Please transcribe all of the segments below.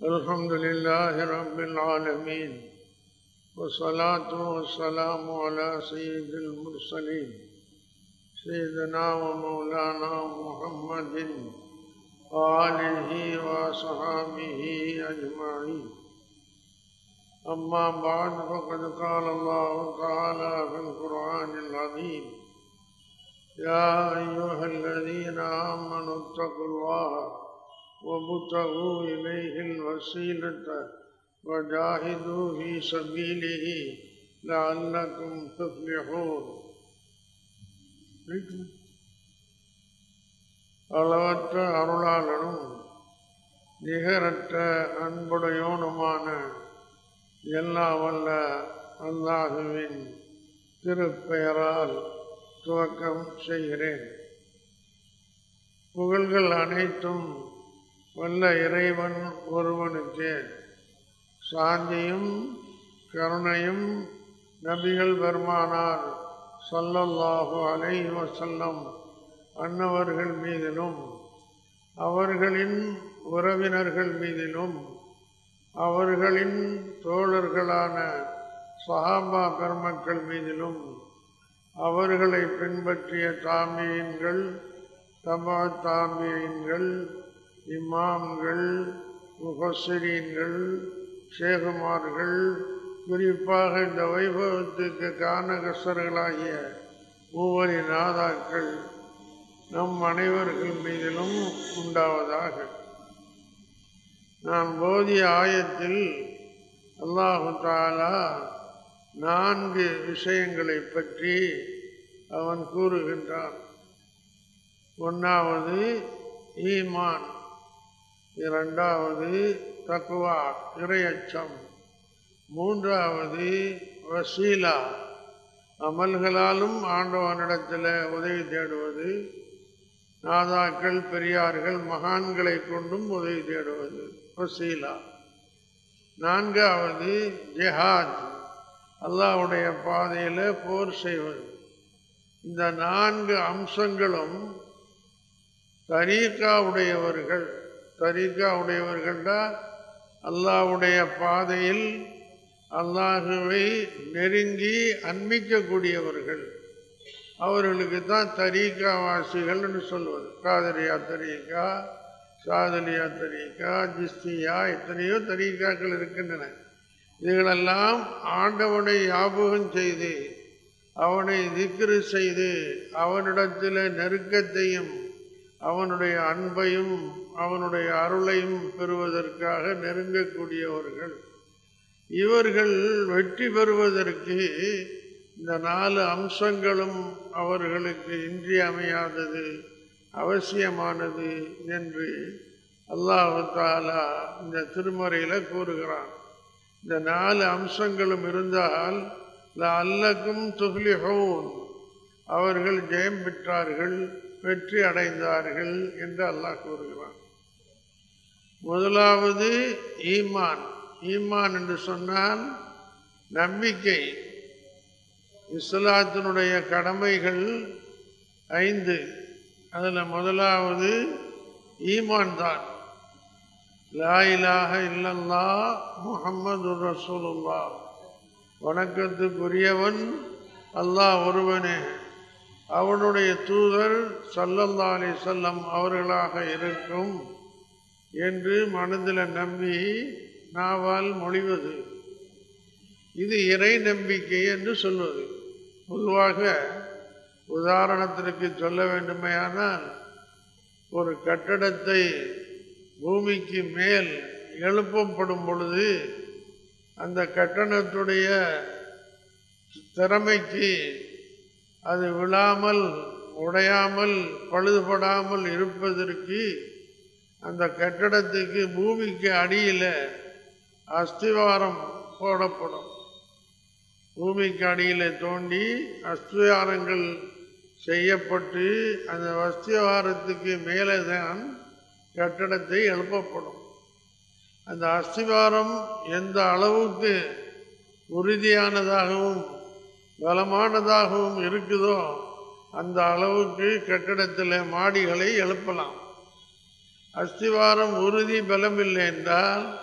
الحمد لله رب العالمين والصلاة والسلام على سيد المرسلين سيدنا ومولانا محمد وآله وصحابه أجمعين أما بعد فقد قال الله تعالى في القرآن العظيم يا أيها الذين آمنوا اتقوا الله وابتغوا إليه الوسيلة وجاهدوا في سبيله لعلكم تفلحون அளவற்ற அருளாளனும் நிகரற்ற அன்புடையோனுமான எல்லா வல்ல அல்லாஹுவின் திருப்பெயரால் துவக்கம் செய்கிறேன் புகழ்கள் அனைத்தும் வல்ல இறைவன் ஒருவனுக்கே சாந்தியும் கருணையும் நபிகள் பெருமானார் சல்லல்லாஹு அலைஹி வசல்லம் அன்னவர்கள் மீதிலும் அவர்களின் உறவினர்கள் மீதிலும் அவர்களின் தோழர்களான சஹாபா பெருமக்கள் மீதிலும் அவர்களை பின்பற்றிய தாமியன்கள் தபா தாமியன்கள் இமாம்கள் முகசிரீன்கள் ஷேகுமார்கள் குறிப்பாக இந்த வைபவத்துக்கு காரணகஸ்தர்களாகிய மூவரி நாதாக்கள் நம் அனைவர்கள் மீதிலும் உண்டாவதாக நான் போதிய ஆயத்தில் அல்லாஹு தாலா நான்கு விஷயங்களை பற்றி அவன் கூறுகின்றான் ஒன்றாவது ஈமான் இரண்டாவது தக்குவா இறையச்சம் மூன்றாவது வசீலா அமல்களாலும் ஆண்டவனிடத்தில் உதவி தேடுவது நாதாக்கள் பெரியார்கள் மகான்களை கொண்டும் உதவி தேடுவது வசீலா நான்காவது ஜெஹாத் அல்லாவுடைய பாதையில் போர் செய்வது இந்த நான்கு அம்சங்களும் தரீக்கா உடையவர்கள் தரீக்கா உடையவர்கள்டா அல்லாவுடைய பாதையில் அல்லாஹுவை நெருங்கி அன்மிக்கக்கூடியவர்கள் அவர்களுக்கு தான் தரீக்கா வாசிகள்னு சொல்வது காதரியா தரீக்கா சாதலியா தரீக்கா ஜிஸ்தியா எத்தனையோ தரீக்காக்கள் இருக்கின்றன இதுகளெல்லாம் ஆண்டவனை ஞாபகம் செய்து அவனை திக்ரு செய்து அவனிடத்தில் நெருக்கத்தையும் அவனுடைய அன்பையும் அவனுடைய அருளையும் பெறுவதற்காக நெருங்கக்கூடியவர்கள் இவர்கள் வெற்றி பெறுவதற்கு இந்த நாலு அம்சங்களும் அவர்களுக்கு இன்றியமையாதது அவசியமானது என்று அல்லாஹு தாலா இந்த திருமறையில் கூறுகிறான் இந்த நாலு அம்சங்களும் இருந்தால் அல்லக்கும் துஃப்லிஹூன் அவர்கள் ஜெயம் பெற்றார்கள் வெற்றி அடைந்தார்கள் என்று அல்லாஹ் கூறுகிறான் முதலாவது ஈமான் ஈமான் என்று சொன்னால் நம்பிக்கை இஸ்லாத்தினுடைய கடமைகள் ஐந்து அதில் முதலாவது ஈமான் தான் லா இலாக இல்லல்லா முகம்மது ரசூலுல்லா வணக்கத்துக்குரியவன் அல்லாஹ் ஒருவனே அவனுடைய தூதர் சல்லல்லா அலி செல்லம் அவர்களாக இருக்கும் என்று மனதில் நம்பி நாவால் மொழிவது இது இறை நம்பிக்கை என்று சொல்வது பொதுவாக உதாரணத்திற்கு சொல்ல வேண்டுமையானால் ஒரு கட்டடத்தை பூமிக்கு மேல் எழுப்பப்படும் பொழுது அந்த கட்டணத்துடைய திறமைக்கு அது விழாமல் உடையாமல் பழுதுபடாமல் இருப்பதற்கு அந்த கட்டடத்துக்கு பூமிக்கு அடியில் அஸ்திவாரம் போடப்படும் பூமிக்கு அடியில் தோண்டி அஸ்திவாரங்கள் செய்யப்பட்டு அந்த அஸ்திவாரத்துக்கு மேலே தான் கட்டடத்தை எழுப்பப்படும் அந்த அஸ்திவாரம் எந்த அளவுக்கு உறுதியானதாகவும் பலமானதாகவும் இருக்குதோ அந்த அளவுக்கு கட்டடத்தில் மாடிகளை எழுப்பலாம் அஸ்திவாரம் உறுதி பலம் இல்லை என்றால்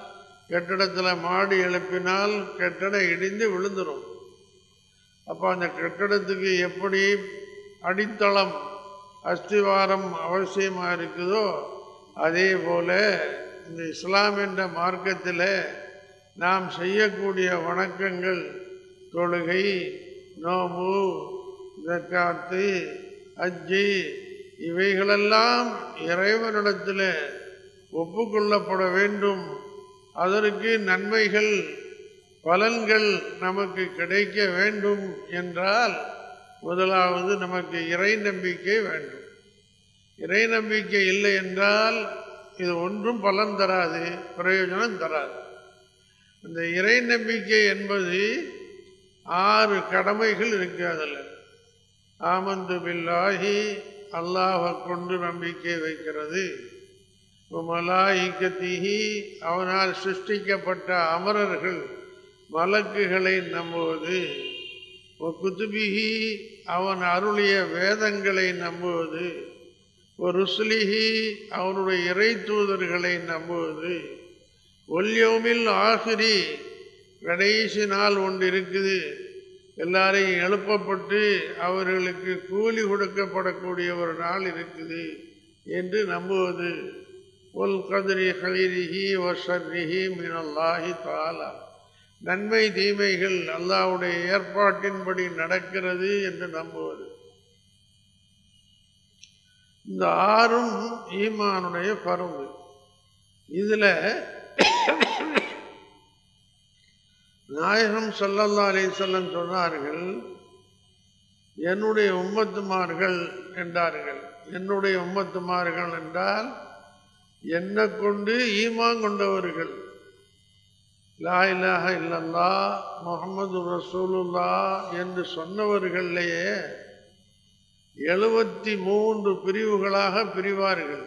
கட்டிடத்தில் மாடி எழுப்பினால் கட்டடம் இடிந்து விழுந்துடும் அப்போ அந்த கட்டடத்துக்கு எப்படி அடித்தளம் அஸ்திவாரம் அவசியமாக இருக்குதோ அதே போல இந்த இஸ்லாம் என்ற மார்க்கத்தில் நாம் செய்யக்கூடிய வணக்கங்கள் தொழுகை நோம்பு ஜக்காத்து அஜ்ஜி இவைகளெல்லாம் இறைவனிடத்தில் ஒப்புக்கொள்ளப்பட வேண்டும் அதற்கு நன்மைகள் பலன்கள் நமக்கு கிடைக்க வேண்டும் என்றால் முதலாவது நமக்கு இறை நம்பிக்கை வேண்டும் இறை நம்பிக்கை இல்லை என்றால் இது ஒன்றும் பலன் தராது பிரயோஜனம் தராது இந்த இறை நம்பிக்கை என்பது ஆறு கடமைகள் இருக்கு அதில் ஆமந்து பில்லாஹி அல்லாஹை கொண்டு நம்பிக்கை வைக்கிறது மலாய்கத்திஹி அவனால் சிருஷ்டிக்கப்பட்ட அமரர்கள் மலக்குகளை நம்புவது குத்துபிஹி அவன் அருளிய வேதங்களை நம்புவது ஒரு ருஸ்லிஹி அவனுடைய இறை தூதர்களை நம்புவது ஒல்யோமில் ஆசிரி கடைசி நாள் ஒன்று இருக்குது எல்லாரையும் எழுப்பப்பட்டு அவர்களுக்கு கூலி கொடுக்கப்படக்கூடிய ஒரு நாள் இருக்குது என்று நம்புவது ஒல் கதிரி ஹலிரிஹி வசர்ரிஹி மினல்லாஹி தாலா நன்மை தீமைகள் அல்லாவுடைய ஏற்பாட்டின்படி நடக்கிறது என்று நம்புவது இந்த ஆறும் ஈமானுடைய பருவு இதில் நாயகம் சல்லல்லா அலிசல்லம் சொன்னார்கள் என்னுடைய உம்மத்துமார்கள் என்றார்கள் என்னுடைய உம்மத்துமார்கள் என்றால் என்ன கொண்டு ஈமான் கொண்டவர்கள் லா இலாஹ இல்லல்லா முகமது ரசூலுல்லா என்று சொன்னவர்களையே எழுபத்தி மூன்று பிரிவுகளாக பிரிவார்கள்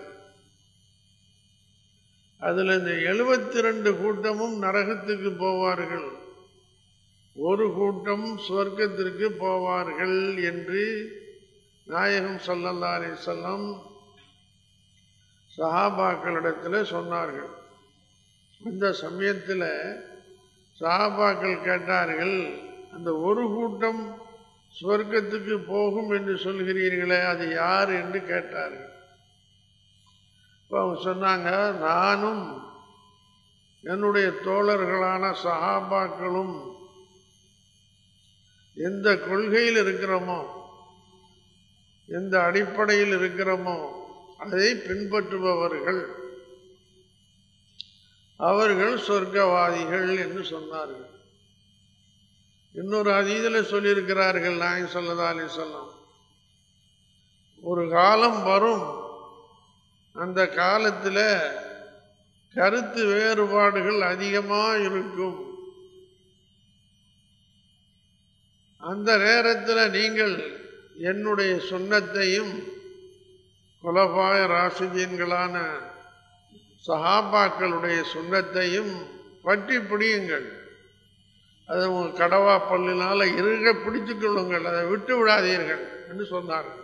அதில் இந்த எழுபத்தி ரெண்டு கூட்டமும் நரகத்துக்கு போவார்கள் ஒரு கூட்டம் சொர்க்கத்திற்கு போவார்கள் என்று நாயகம் சல்லல்லா அலிசல்லம் சஹாபாக்களிடத்தில் சொன்னார்கள் இந்த சமயத்தில் சஹாபாக்கள் கேட்டார்கள் அந்த ஒரு கூட்டம் சொர்க்கத்துக்கு போகும் என்று சொல்கிறீர்களே அது யார் என்று கேட்டார்கள் இப்போ அவங்க சொன்னாங்க நானும் என்னுடைய தோழர்களான சஹாபாக்களும் எந்த கொள்கையில் இருக்கிறோமோ எந்த அடிப்படையில் இருக்கிறோமோ அதை பின்பற்றுபவர்கள் அவர்கள் சொர்க்கவாதிகள் என்று சொன்னார்கள் இன்னொரு அதீதில் சொல்லியிருக்கிறார்கள் நாயன் சொல்லதா அலி சொல்லம் ஒரு காலம் வரும் அந்த காலத்தில் கருத்து வேறுபாடுகள் அதிகமாக இருக்கும் அந்த நேரத்தில் நீங்கள் என்னுடைய சுண்ணத்தையும் குலபாய ராசிதீன்களான சஹாபாக்களுடைய சுண்ணத்தையும் பற்றி பிடியுங்கள் அதை உங்கள் கடவா பல்லினால் இருக பிடித்து கொள்ளுங்கள் அதை விட்டு விடாதீர்கள் என்று சொன்னார்கள்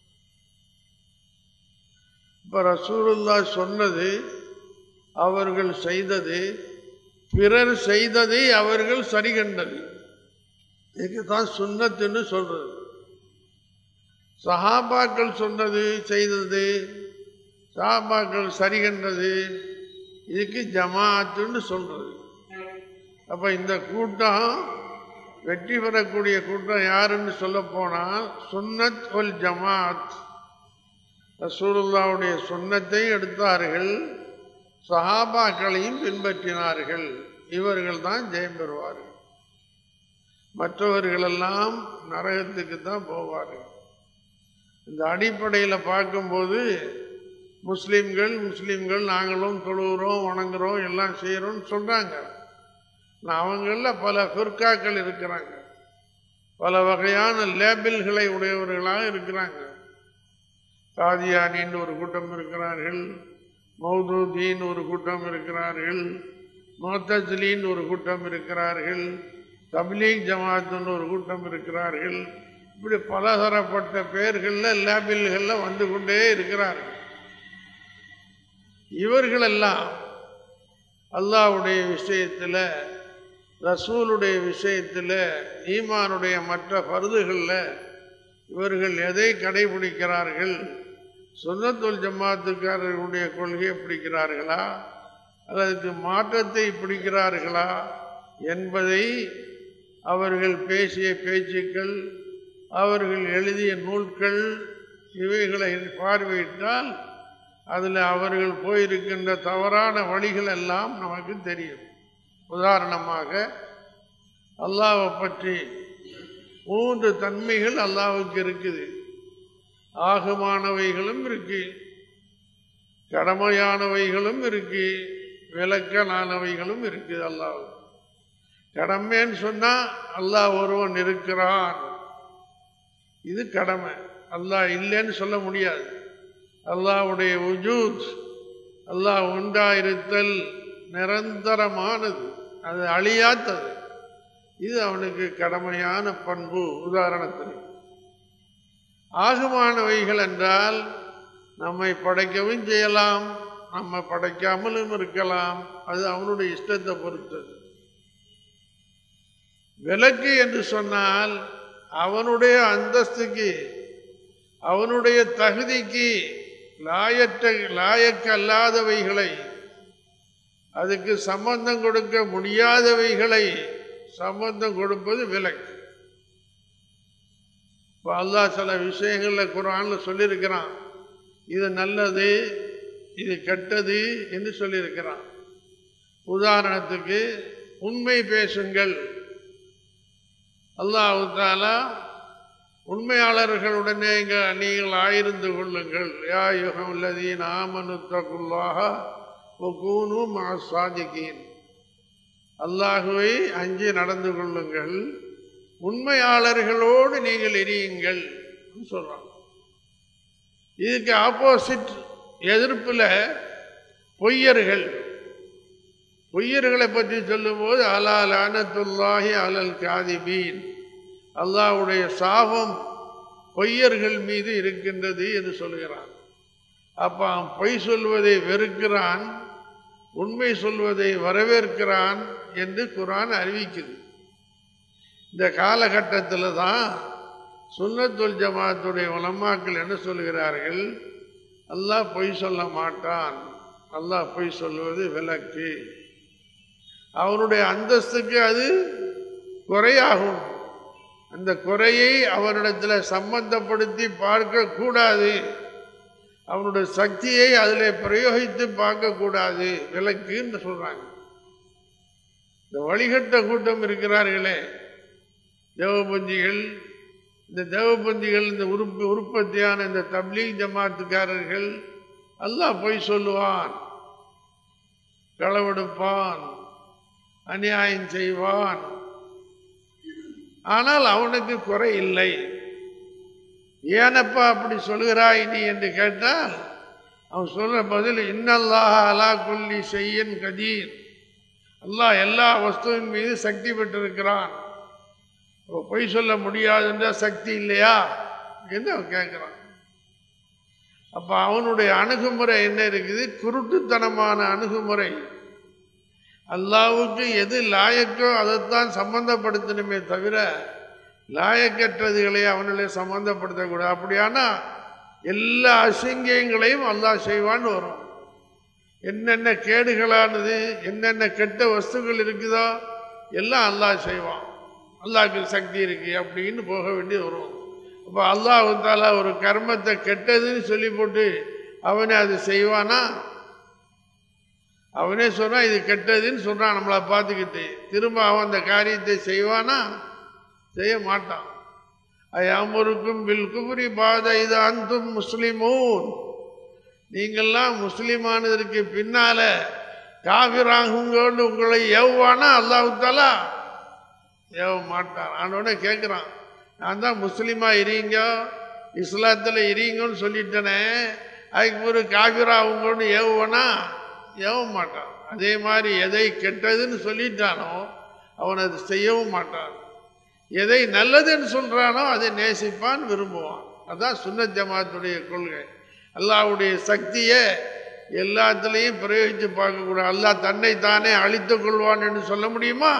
இப்போ ரசூலுல்லா சொன்னது அவர்கள் செய்தது பிறர் செய்ததை அவர்கள் சரி கண்டது இதுக்கு தான் சுண்ணத்துன்னு சொல்றது சஹாபாக்கள் சொன்னது செய்தது சஹாபாக்கள் சரி கண்டது இதுக்கு ஜமாத்துன்னு சொல்றது அப்போ இந்த கூட்டம் வெற்றி பெறக்கூடிய கூட்டம் யாருன்னு சொல்ல போனால் சுன்னத் ஒல் ஜமாத் ரசூலுல்லாவுடைய சுண்ணத்தை எடுத்தார்கள் சஹாபாக்களையும் பின்பற்றினார்கள் இவர்கள் தான் ஜெயம் பெறுவார்கள் மற்றவர்களெல்லாம் நரகத்துக்கு தான் போவார்கள் இந்த அடிப்படையில் பார்க்கும்போது முஸ்லீம்கள் முஸ்லீம்கள் நாங்களும் தொழுகிறோம் வணங்குறோம் எல்லாம் செய்கிறோம்னு சொல்கிறாங்க அவங்களில் பல ஃபிர்காக்கள் இருக்கிறாங்க பல வகையான லேபிள்களை உடையவர்களாக இருக்கிறாங்க காதியானின்னு ஒரு கூட்டம் இருக்கிறார்கள் மௌதூதீன் ஒரு கூட்டம் இருக்கிறார்கள் மோத்தஸ்லின்னு ஒரு கூட்டம் இருக்கிறார்கள் தப்லீக் ஜமாத்துன்னு ஒரு கூட்டம் இருக்கிறார்கள் இப்படி பலதரப்பட்ட பெயர்களில் லேபிள்களில் வந்து கொண்டே இருக்கிறார்கள் இவர்களெல்லாம் அல்லாஹ்வுடைய விஷயத்தில் ரசூலுடைய விஷயத்தில் ஈமானுடைய மற்ற பருதுகளில் இவர்கள் எதை கடைபிடிக்கிறார்கள் சுன்னத்துல் ஜமாத்துக்காரர்களுடைய கொள்கையை பிடிக்கிறார்களா அல்லது மாற்றத்தை பிடிக்கிறார்களா என்பதை அவர்கள் பேசிய பேச்சுக்கள் அவர்கள் எழுதிய நூல்கள் இவைகளை பார்வையிட்டால் அதில் அவர்கள் போயிருக்கின்ற தவறான வழிகள் எல்லாம் நமக்கு தெரியும் உதாரணமாக அல்லாவை பற்றி மூன்று தன்மைகள் அல்லாவுக்கு இருக்குது ஆகுமானவைகளும் இருக்கு கடமையானவைகளும் இருக்கு விளக்கலானவைகளும் இருக்குது அல்லாஹ் கடமைன்னு சொன்னா அல்லாஹ் ஒருவன் இருக்கிறான் இது கடமை அல்லாஹ் இல்லைன்னு சொல்ல முடியாது அல்லாஹ்வுடைய உஜூத் அல்லாஹ் உண்டாயிருத்தல் நிரந்தரமானது அது அழியாத்தது இது அவனுக்கு கடமையான பண்பு உதாரணத்தில் ஆகுமானவைகள் என்றால் நம்மை படைக்கவும் செய்யலாம் நம்ம படைக்காமலும் இருக்கலாம் அது அவனுடைய இஷ்டத்தை பொறுத்தது விலக்கு என்று சொன்னால் அவனுடைய அந்தஸ்துக்கு அவனுடைய தகுதிக்கு லாயற்ற லாயக்கல்லாதவைகளை அதுக்கு சம்பந்தம் கொடுக்க முடியாதவைகளை சம்பந்தம் கொடுப்பது விலக்கு இப்போ அல்லாஹ் சில விஷயங்களில் குரானில் சொல்லியிருக்கிறான் இது நல்லது இது கெட்டது என்று சொல்லியிருக்கிறான் உதாரணத்துக்கு உண்மை பேசுங்கள் அல்லாஹு தாலா உண்மையாளர்களுடனே இங்க நீங்கள் ஆயிருந்து கொள்ளுங்கள் யா யுகம் உள்ளதீன் ஆமனுத்தகுல்லாக கூனு மா சாதிக்கீன் அல்லாஹுவை அஞ்சி நடந்து கொள்ளுங்கள் உண்மையாளர்களோடு நீங்கள் எரியுங்கள் சொல்றாங்க இதுக்கு ஆப்போசிட் எதிர்ப்பில் பொய்யர்கள் பொய்யர்களை பற்றி சொல்லும்போது அலா லானத்துல்லாஹி அலல் காதிபீன் அல்லாஹ்வுடைய சாபம் பொய்யர்கள் மீது இருக்கின்றது என்று சொல்கிறான் அப்ப அவன் பொய் சொல்வதை வெறுக்கிறான் உண்மை சொல்வதை வரவேற்கிறான் என்று குரான் அறிவிக்குது இந்த காலகட்டத்தில் தான் சுன்னத்துல் ஜமாத்துடைய உலமாக்கள் என்ன சொல்கிறார்கள் அல்லாஹ் பொய் சொல்ல மாட்டான் அல்லாஹ் பொய் சொல்வது விலக்கு அவனுடைய அந்தஸ்துக்கு அது குறையாகும் அந்த குறையை அவனிடத்தில் சம்பந்தப்படுத்தி பார்க்க கூடாது அவனுடைய சக்தியை அதில் பிரயோகித்து பார்க்கக்கூடாது விலக்குன்னு சொல்றாங்க இந்த வழிகட்ட கூட்டம் இருக்கிறார்களே தேவபந்திகள் இந்த தேவபந்திகள் இந்த உறுப்பு உற்பத்தியான இந்த தப்லீக் ஜமாத்துக்காரர்கள் அல்லாஹ் பொய் சொல்லுவான் களவெடுப்பான் அநியாயம் செய்வான் ஆனால் அவனுக்கு குறை இல்லை ஏனப்பா அப்படி சொல்கிறாய் நீ என்று கேட்டால் அவன் சொல்ற பதில் இன்னல்லாஹ் அலா குல்லி செய்யன் கதீர் அல்லாஹ் எல்லா வஸ்துவின் மீது சக்தி பெற்றிருக்கிறான் அப்ப பொய் சொல்ல முடியாதுன்ற சக்தி இல்லையா என்று அவன் கேட்குறான் அப்ப அவனுடைய அணுகுமுறை என்ன இருக்குது குருட்டுத்தனமான அணுகுமுறை அல்லாவுக்கு எது லாயக்கோ அதைத்தான் சம்பந்தப்படுத்தணுமே தவிர லாயக்கற்றதுகளை அவனிலே சம்பந்தப்படுத்தக்கூடாது அப்படியானா எல்லா அசிங்கியங்களையும் அல்லாஹ் செய்வான்னு வரும் என்னென்ன கேடுகளானது என்னென்ன கெட்ட வஸ்துக்கள் இருக்குதோ எல்லாம் அல்லாஹ் செய்வான் அல்லாஹ்க்கு சக்தி இருக்கு அப்படின்னு போக வேண்டியது வரும் அப்போ அல்லாஹ் தாலா ஒரு கர்மத்தை கெட்டதுன்னு சொல்லி போட்டு அவனே அது செய்வானா அவனே சொன்னான் இது கெட்டதுன்னு சொல்றான் நம்மளை பார்த்துக்கிட்டு திரும்ப அவன் அந்த காரியத்தை செய்வானா செய்ய மாட்டான் அயாமுருக்கும் பில் குபுரி பாத இது அந்தும் முஸ்லிமூன் நீங்கள்லாம் முஸ்லிமானதற்கு பின்னால காவிராகுங்கன்னு உங்களை ஏவுவானா அல்லாஹு தாலா ஏவ மாட்டான் ஆனோட கேட்குறான் நான் தான் முஸ்லீமா இருங்க இஸ்லாத்தில் இருங்கன்னு சொல்லிட்டேனே அதுக்கு ஒரு காவிராகுங்கன்னு ஏவுவானா ஏவ மாட்டான் அதே மாதிரி எதை கெட்டதுன்னு சொல்லிட்டானோ அவன் அது செய்யவும் மாட்டான் எதை நல்லதுன்னு சொல்றானோ அதை நேசிப்பான் விரும்புவான் அதான் சுன்னத் ஜமாத்துடைய கொள்கை அல்லாஹ்வுடைய சக்தியை எல்லாத்துலேயும் பிரயோகித்து பார்க்கக்கூடாது அல்லாஹ் தன்னை தானே அழித்துக் கொள்வான் என்று சொல்ல முடியுமா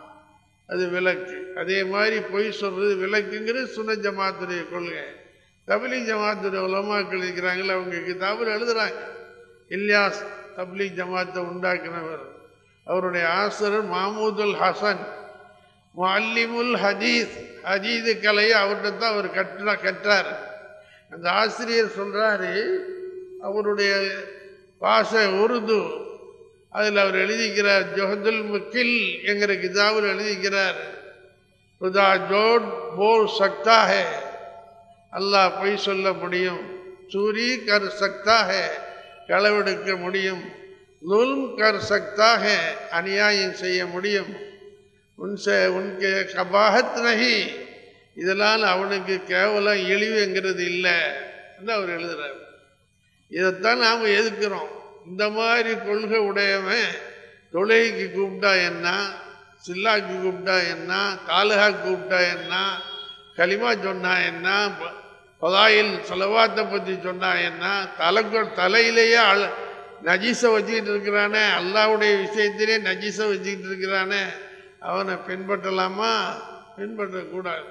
அது விளக்கு அதே மாதிரி பொய் சொல்றது விளக்குங்கிறது சுன ஜமாத்துடைய கொள்கை தபிலீக் ஜமாத்துடைய உலமாக்கள் இருக்கிறாங்களே அவங்க கிதாபில் எழுதுறாங்க இல்யாஸ் தப்லீக் ஜமாத்தை உண்டாக்கினவர் அவருடைய ஆசிரியர் மாமூதுல் ஹசன் முல்லிமுல் ஹதீஸ் ஹதீது கலையை அவர்கிட்ட தான் அவர் கற்றா கற்றார் அந்த ஆசிரியர் சொல்றாரு அவருடைய பாஷை உருது அதில் அவர் எழுதிக்கிறார் ஜொஹதுல் முக்கில் என்கிற கிதாபில் எழுதிக்கிறார் खुदा ஜோட் போல் சக்தா है அல்லாஹ் பொய் சொல்ல முடியும் சூரி கர் சக்தா है களவெடுக்க முடியும் லுல்ம் கர் சக்தா है அநியாயம் செய்ய முடியும் உன்சே உன்கே கபாகத் நகி இதனால் அவனுக்கு கேவலம் இழிவுங்கிறது இல்லை என்று அவர் எழுதுறார் இதைத்தான் நாம் எதுக்கிறோம் இந்த மாதிரி கொள்கை உடையவன் தொழுகைக்கு கூப்பிட்டா என்ன சில்லாக்கு கூப்பிட்டா என்ன தாலுகா கூப்பிட்டா என்ன களிமா சொன்னா என்ன ப- பதாயில் செலவாத்தை பற்றி சொன்னா என்ன தலைக்கு தலையிலேயே அழ நஜீஸை வச்சுக்கிட்டு இருக்கிறானே அல்லாவுடைய விஷயத்திலே நஜீஸை வச்சுக்கிட்டு இருக்கிறானே அவனை பின்பற்றலாமா பின்பற்றக்கூடாது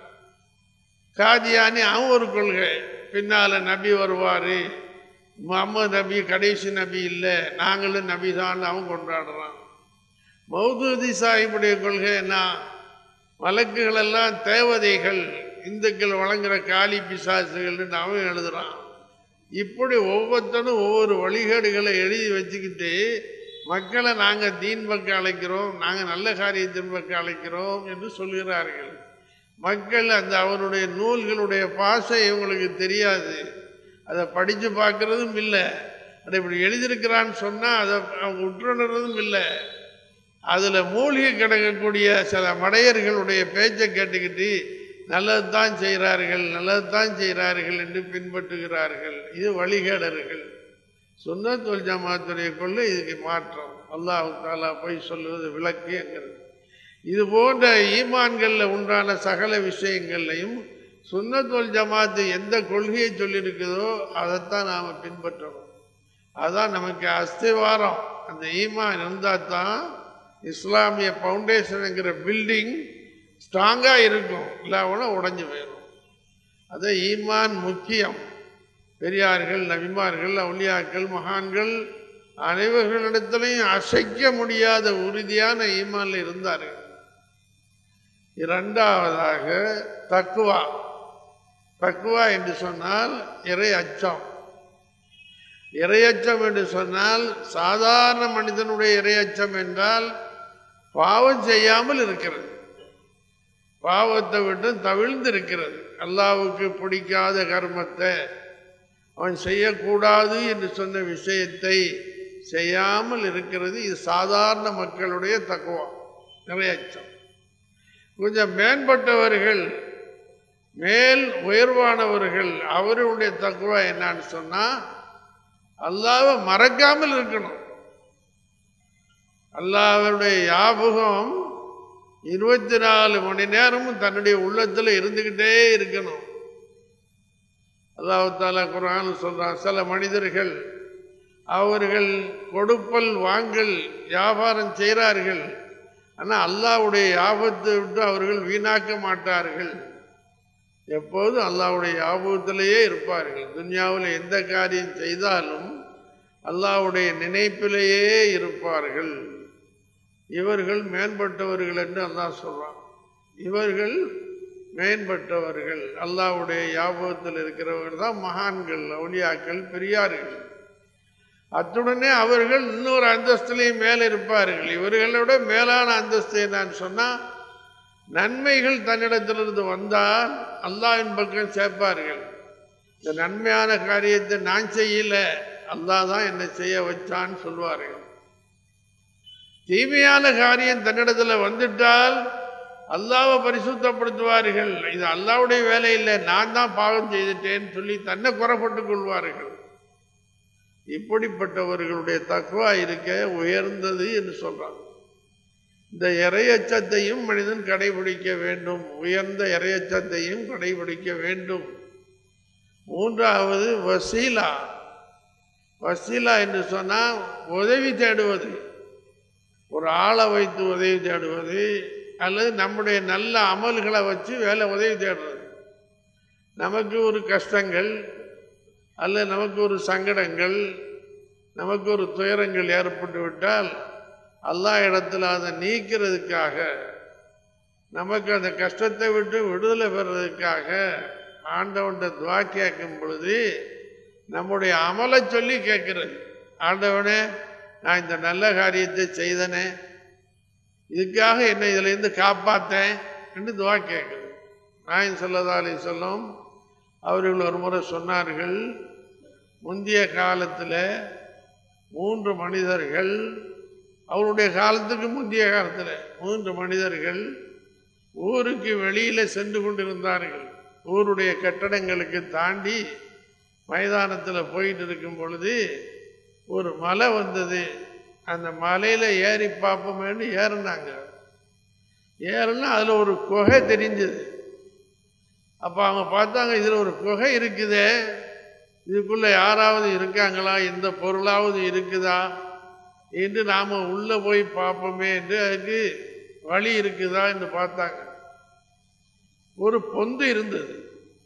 காதியானி அவன் ஒரு கொள்கை பின்னால் நபி வருவார் முகமது நபி கடைசி நபி இல்லை நாங்களும் நபி தான் அவன் கொண்டாடுறான் மௌதூதி சாஹிபுடைய கொள்கை என்ன மலக்குகள் எல்லாம் தேவதைகள் இந்துக்கள் வழங்குற காளி பிசாசுகள்னு அவன் எழுதுறான் இப்படி ஒவ்வொருத்தனும் ஒவ்வொரு வழிகேடுகளை எழுதி வச்சுக்கிட்டு மக்களை நாங்கள் தீன் பக்கம் அழைக்கிறோம் நாங்கள் நல்ல காரியத்தின் பக்கம் அழைக்கிறோம் என்று சொல்கிறார்கள் மக்கள் அந்த அவருடைய நூல்களுடைய பாசை இவங்களுக்கு தெரியாது அதை படித்து பார்க்கறதும் இல்லை அதை இப்படி எழுதியிருக்கிறான்னு சொன்னால் அதை அவங்க உற்றுணர்றதும் இல்லை அதில் மூழ்கி கிடக்கக்கூடிய சில மடையர்களுடைய பேச்சை கேட்டுக்கிட்டு நல்லது தான் செய்கிறார்கள் நல்லது தான் செய்கிறார்கள் என்று பின்பற்றுகிறார்கள் இது வழிகேடர்கள் சுன்னத்துல் ஜமாத்துடைய கொள்ளை இதுக்கு மாற்றம் அல்லாஹ் தாலா போய் சொல்லுவது விளக்கு என்கிறது இது போன்ற ஈமான்களில் உண்டான சகல விஷயங்கள்லையும் சுன்னத்துல் ஜமாத்து எந்த கொள்கையை சொல்லியிருக்குதோ அதைத்தான் நாம் பின்பற்றணும் அதான் நமக்கு அஸ்திவாரம் அந்த ஈமான் இருந்தால் தான் இஸ்லாமிய ஃபவுண்டேஷனுங்கிற பில்டிங் ஸ்ட்ராங்காக இருக்கும் இல்லாமல உடஞ்சி போயிடும் அது ஈமான் முக்கியம் பெரியார்கள் நபிமார்கள் அவுலியாக்கள் மகான்கள் அனைவர்களிடத்திலையும் அசைக்க முடியாத உறுதியான ஈமான்ல இருந்தார்கள் இரண்டாவதாக தக்குவா தக்குவா என்று சொன்னால் இறை அச்சம் இரையச்சம் என்று சொன்னால் சாதாரண மனிதனுடைய இரையச்சம் என்றால் பாவம் செய்யாமல் இருக்கிறது பாவத்தை விட்டு தவிழ்ந்து இருக்கிறது அல்லாவுக்கு பிடிக்காத கர்மத்தை அவன் செய்யக்கூடாது என்று சொன்ன விஷயத்தை செய்யாமல் இருக்கிறது இது சாதாரண மக்களுடைய தக்குவா இரையச்சம் கொஞ்சம் மேம்பட்டவர்கள் மேல் உயர்வானவர்கள் அவருடைய தக்குவா என்னன்னு சொன்னால் அல்லாவை மறக்காமல் இருக்கணும் அல்லாஹ்வுடைய ஞாபகம் இருபத்தி நாலு மணி நேரமும் தன்னுடைய உள்ளத்தில் இருந்துக்கிட்டே இருக்கணும் அல்லாஹ் தாலா குரான் சொல்றான் சில மனிதர்கள் அவர்கள் கொடுப்பல் வாங்கல் வியாபாரம் செய்கிறார்கள் ஆனால் அல்லாஹ்வுடைய யாபத்தை விட்டு அவர்கள் வீணாக்க மாட்டார்கள் எப்போதும் அல்லாஹ்வுடைய ஞாபகத்திலேயே இருப்பார்கள் துன்யாவில் எந்த காரியம் செய்தாலும் அல்லாஹ்வுடைய நினைப்பிலேயே இருப்பார்கள் இவர்கள் மேம்பட்டவர்கள் என்று அல்லாஹ் சொல்றான் இவர்கள் மேம்பட்டவர்கள் அல்லாஹ்வுடைய ஞாபகத்தில் இருக்கிறவர்கள் தான் மகான்கள் அவுலியாக்கள் பெரியார்கள் அத்துடனே அவர்கள் இன்னொரு அந்தஸ்திலையும் மேலே இருப்பார்கள் இவர்களோட மேலான அந்தஸ்து என்னன்னு சொன்னால் நன்மைகள் தன்னிடத்திலிருந்து வந்தால் அல்லாஹ்வின் பக்கம் சேர்ப்பார்கள் இந்த நன்மையான காரியத்தை நான் செய்யல அல்லாஹ் தான் என்னை செய்ய வச்சான்னு சொல்வார்கள் தீமையான காரியம் தன்னிடத்தில் வந்துட்டால் அல்லாவை பரிசுத்தப்படுத்துவார்கள் இது அல்லாவுடைய வேலை இல்லை நான் தான் பாவம் செய்துட்டேன்னு சொல்லி தன்னை குறைப்பட்டுக் கொள்வார்கள் இப்படிப்பட்டவர்களுடைய தக்குவா இருக்க உயர்ந்தது என்று சொல்றாங்க இந்த இறையச்சத்தையும் மனிதன் கடைபிடிக்க வேண்டும் உயர்ந்த இறையச்சத்தையும் கடைபிடிக்க வேண்டும் மூன்றாவது வசீலா வசீலா என்று சொன்னால் உதவி தேடுவது ஒரு ஆளை வைத்து உதவி தேடுவது அல்லது நம்முடைய நல்ல அமல்களை வச்சு வேலை உதவி தேடுறது நமக்கு ஒரு கஷ்டங்கள் அல்லது நமக்கு ஒரு சங்கடங்கள் நமக்கு ஒரு துயரங்கள் ஏற்பட்டு விட்டால் அல்லாஹ் இடத்துல அதை நீக்கிறதுக்காக நமக்கு அந்த கஷ்டத்தை விட்டு விடுதலை பெறதுக்காக ஆண்டவன்கிட்ட துவா கேட்கும் பொழுது நம்முடைய அமலை சொல்லி கேட்கிறது ஆண்டவனே நான் இந்த நல்ல காரியத்தை செய்தனே இதுக்காக என்னை இதிலேருந்து காப்பாற்றேன் என்று துவா கேட்குது நாயன் சொல்லதா அலி சொல்லும் அவர்கள் ஒரு முறை சொன்னார்கள் முந்தைய காலத்தில் மூன்று மனிதர்கள் அவருடைய காலத்துக்கு முந்தைய காலத்தில் மூன்று மனிதர்கள் ஊருக்கு வெளியில் சென்று கொண்டிருந்தார்கள் ஊருடைய கட்டடங்களுக்கு தாண்டி மைதானத்தில் போயிட்டு இருக்கும் பொழுது ஒரு மலை வந்தது அந்த மலையில் ஏறி பார்ப்போமேன்னு ஏறினாங்க ஏறுனா அதில் ஒரு குகை தெரிஞ்சது அப்போ அவங்க பார்த்தாங்க இதில் ஒரு குகை இருக்குதே இதுக்குள்ளே யாராவது இருக்காங்களா எந்த பொருளாவது இருக்குதா என்று நாம் உள்ளே போய் பார்ப்போமே என்று அதுக்கு வழி இருக்குதா என்று பார்த்தாங்க ஒரு பொந்து இருந்தது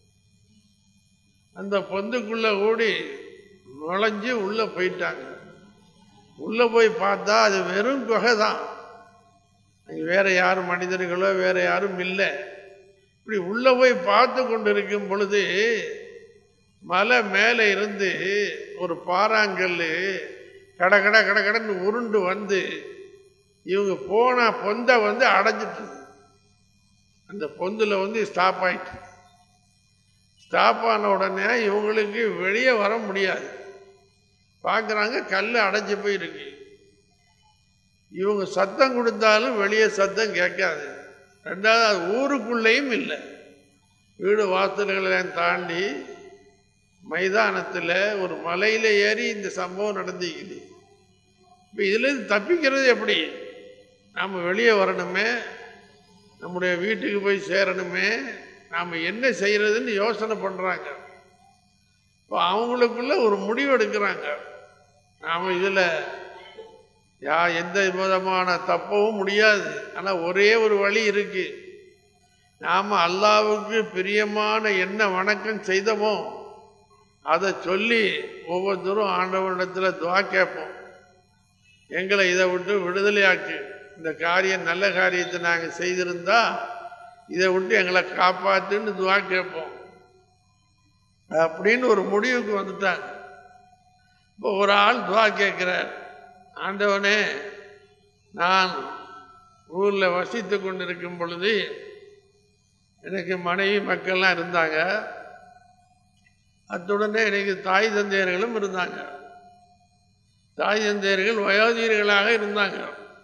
அந்த பொந்துக்குள்ளே ஓடி நுழைஞ்சு உள்ளே போயிட்டாங்க உள்ளே போய் பார்த்தா அது வெறும் குகை தான் அங்கே வேற யாரும் மனிதர்களோ வேற யாரும் இல்லை இப்படி உள்ளே போய் பார்த்து கொண்டு இருக்கும் பொழுது மலை மேலே இருந்து ஒரு பாறாங்கல் கட கட கட கடன்னு உருண்டு வந்து இவங்க போன பொந்தை வந்து அடைஞ்சிட்டு அந்த பொந்தில் வந்து ஸ்டாப் ஆயிட்டு ஸ்டாப் ஆன உடனே இவங்களுக்கு வெளியே வர முடியாது பார்க்குறாங்க கல் அடைஞ்சு போயிருக்கு இவங்க சத்தம் கொடுத்தாலும் வெளியே சத்தம் கேட்காது ரெண்டாவது அது ஊருக்குள்ளேயும் இல்லை வீடு வாசல்களெல்லாம் தாண்டி மைதானத்தில் ஒரு மலையில் ஏறி இந்த சம்பவம் நடந்துக்குது இப்போ இதுலேருந்து தப்பிக்கிறது எப்படி நாம் வெளியே வரணுமே நம்முடைய வீட்டுக்கு போய் சேரணுமே நாம் என்ன செய்கிறதுன்னு யோசனை பண்ணுறாங்க இப்போ அவங்களுக்குள்ள ஒரு முடிவு எடுக்கிறாங்க நாம் இதில் யா எந்த விதமான தப்பவும் முடியாது ஆனால் ஒரே ஒரு வழி இருக்கு நாம் அல்லாவுக்கு பிரியமான என்ன வணக்கம் செய்தோமோ அதை சொல்லி ஒவ்வொருத்தரும் ஆண்டவனிடத்தில் துவா கேட்போம் எங்களை இதை விட்டு விடுதலையாக்கு இந்த காரியம் நல்ல காரியத்தை நாங்கள் செய்திருந்தா இதை விட்டு எங்களை காப்பாற்றுன்னு துவா கேட்போம் அப்படின்னு ஒரு முடிவுக்கு வந்துட்டாங்க இப்போ ஒரு ஆள் துவா கேட்குறார் ஆண்டவனே நான் ஊரில் வசித்து கொண்டிருக்கும் பொழுது எனக்கு மனைவி மக்கள்லாம் இருந்தாங்க அத்துடனே எனக்கு தாய் தந்தையர்களும் இருந்தாங்க தாய் தந்தையர்கள் வயோதிகர்களாக இருந்தாங்க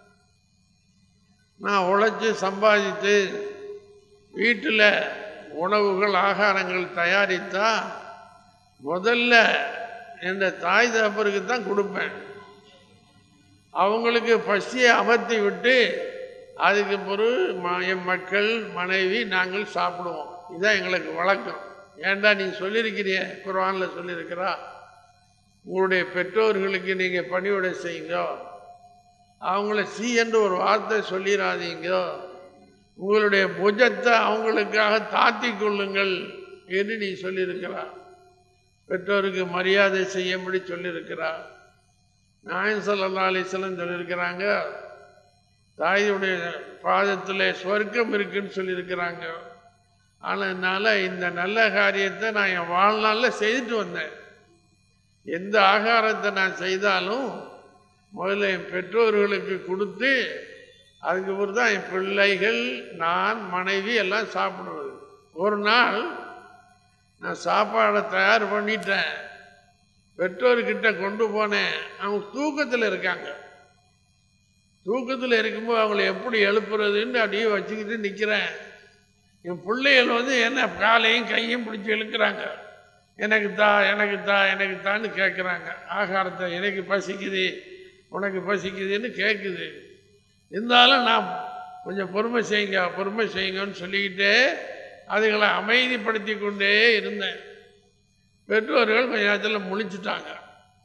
நான் உழைச்சி சம்பாதித்து வீட்டில் உணவுகள் ஆகாரங்கள் தயாரித்தா முதல்ல என் தாய் தகப்பருக்கு தான் கொடுப்பேன் அவங்களுக்கு பசியை அமர்த்தி விட்டு அதுக்கு பிறகு ம- என் மக்கள் மனைவி நாங்கள் சாப்பிடுவோம் இதுதான் எங்களுக்கு வழக்கம் ஏன்டா நீ சொல்லியிருக்கிறிய குர்ஆனில் சொல்லியிருக்கிறா உங்களுடைய பெற்றோர்களுக்கு நீங்கள் பணிவிடை செய்யுங்க அவங்கள சி என்று ஒரு வார்த்தை சொல்லிடாதீங்க உங்களுடைய புஜத்தை அவங்களுக்காக தாத்தி கொள்ளுங்கள் என்று நீ சொல்லியிருக்கிறா பெற்றோருக்கு மரியாதை செய்யும்படி சொல்லியிருக்கிறா நாயன் சல்லா அலிஸ்லம் சொல்லியிருக்கிறாங்க தாயுடைய பாதத்தில் சொர்க்கம் இருக்குன்னு சொல்லியிருக்கிறாங்க அதனால் இந்த நல்ல காரியத்தை நான் என் வாழ்நாளில் செய்துட்டு வந்தேன் எந்த ஆகாரத்தை நான் செய்தாலும் முதல்ல என் பெற்றோர்களுக்கு கொடுத்து அதுக்கு பிறகு தான் என் பிள்ளைகள் நான் மனைவி எல்லாம் சாப்பிடுவது ஒரு நாள் நான் சாப்பாடை தயார் பண்ணிட்டேன் பெற்றோர்கிட்ட கொண்டு போனேன் அவங்க தூக்கத்தில் இருக்காங்க தூக்கத்தில் இருக்கும்போது அவங்கள எப்படி எழுப்புறதுன்னு அப்படியே வச்சுக்கிட்டு நிற்கிறேன் என் பிள்ளைகள் வந்து என்ன காலையும் கையும் பிடிச்சி இழுக்கிறாங்க எனக்கு தா எனக்கு தா எனக்கு தான்னு கேட்குறாங்க ஆகாரத்தை எனக்கு பசிக்குது உனக்கு பசிக்குதுன்னு கேட்குது இருந்தாலும் நான் கொஞ்சம் பொறுமை செய்யுங்க பொறுமை செய்யுங்கன்னு சொல்லிக்கிட்டே அதுகளை அமைதிப்படுத்தி கொண்டே இருந்தேன் பெற்றோர்கள் கொஞ்ச நேரத்தில் முழிச்சிட்டாங்க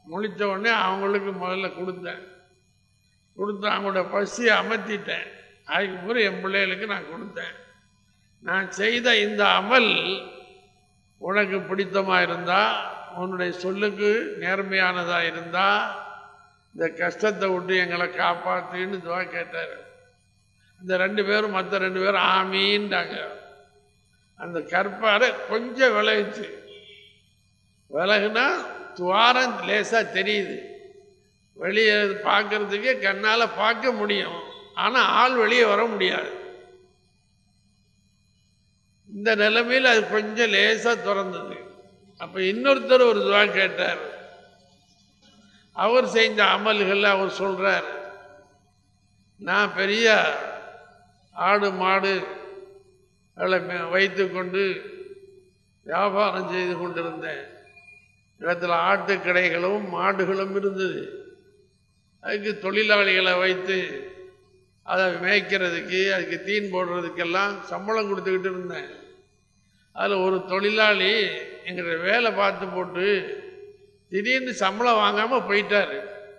முழித்த உடனே அவங்களுக்கு முதல்ல கொடுத்தேன் கொடுத்து அவங்களோட பசியை அமர்த்திட்டேன் அதுக்கு பிறகு என் பிள்ளைகளுக்கு நான் கொடுத்தேன் நான் செய்த இந்த அமல் உனக்கு பிடித்தமாக இருந்தால் உன்னுடைய சொல்லுக்கு நேர்மையானதாக இருந்தால் இந்த கஷ்டத்தை விட்டு எங்களை காப்பாற்றுன்னு துவா கேட்டார் இந்த ரெண்டு பேரும் மற்ற ரெண்டு பேரும் ஆமீன்ட்டாங்க அந்த கற்பாறை கொஞ்சம் விலகுச்சு விலகுனா துவாரம் லேசாக தெரியுது வெளியே பார்க்கறதுக்கே கண்ணால் பார்க்க முடியும் ஆனால் ஆள் வெளியே வர முடியாது இந்த நிலைமையில் அது கொஞ்சம் லேசாக திறந்தது அப்போ இன்னொருத்தர் ஒரு துவா கேட்டார் அவர் செஞ்ச அமல்கள் அவர் சொல்கிறார் நான் பெரிய ஆடு மாடு வைத்து கொண்டு வியாபாரம் செய்து கொண்டிருந்தேன் இடத்துல ஆட்டு கடைகளும் மாடுகளும் இருந்தது அதுக்கு தொழிலாளிகளை வைத்து அதை மேய்க்கிறதுக்கு அதுக்கு தீன் போடுறதுக்கெல்லாம் சம்பளம் கொடுத்துக்கிட்டு இருந்தேன் அதில் ஒரு தொழிலாளி எங்கிட்ட வேலை பார்த்து போட்டு திடீர்னு சம்பளம் வாங்காமல் போயிட்டார்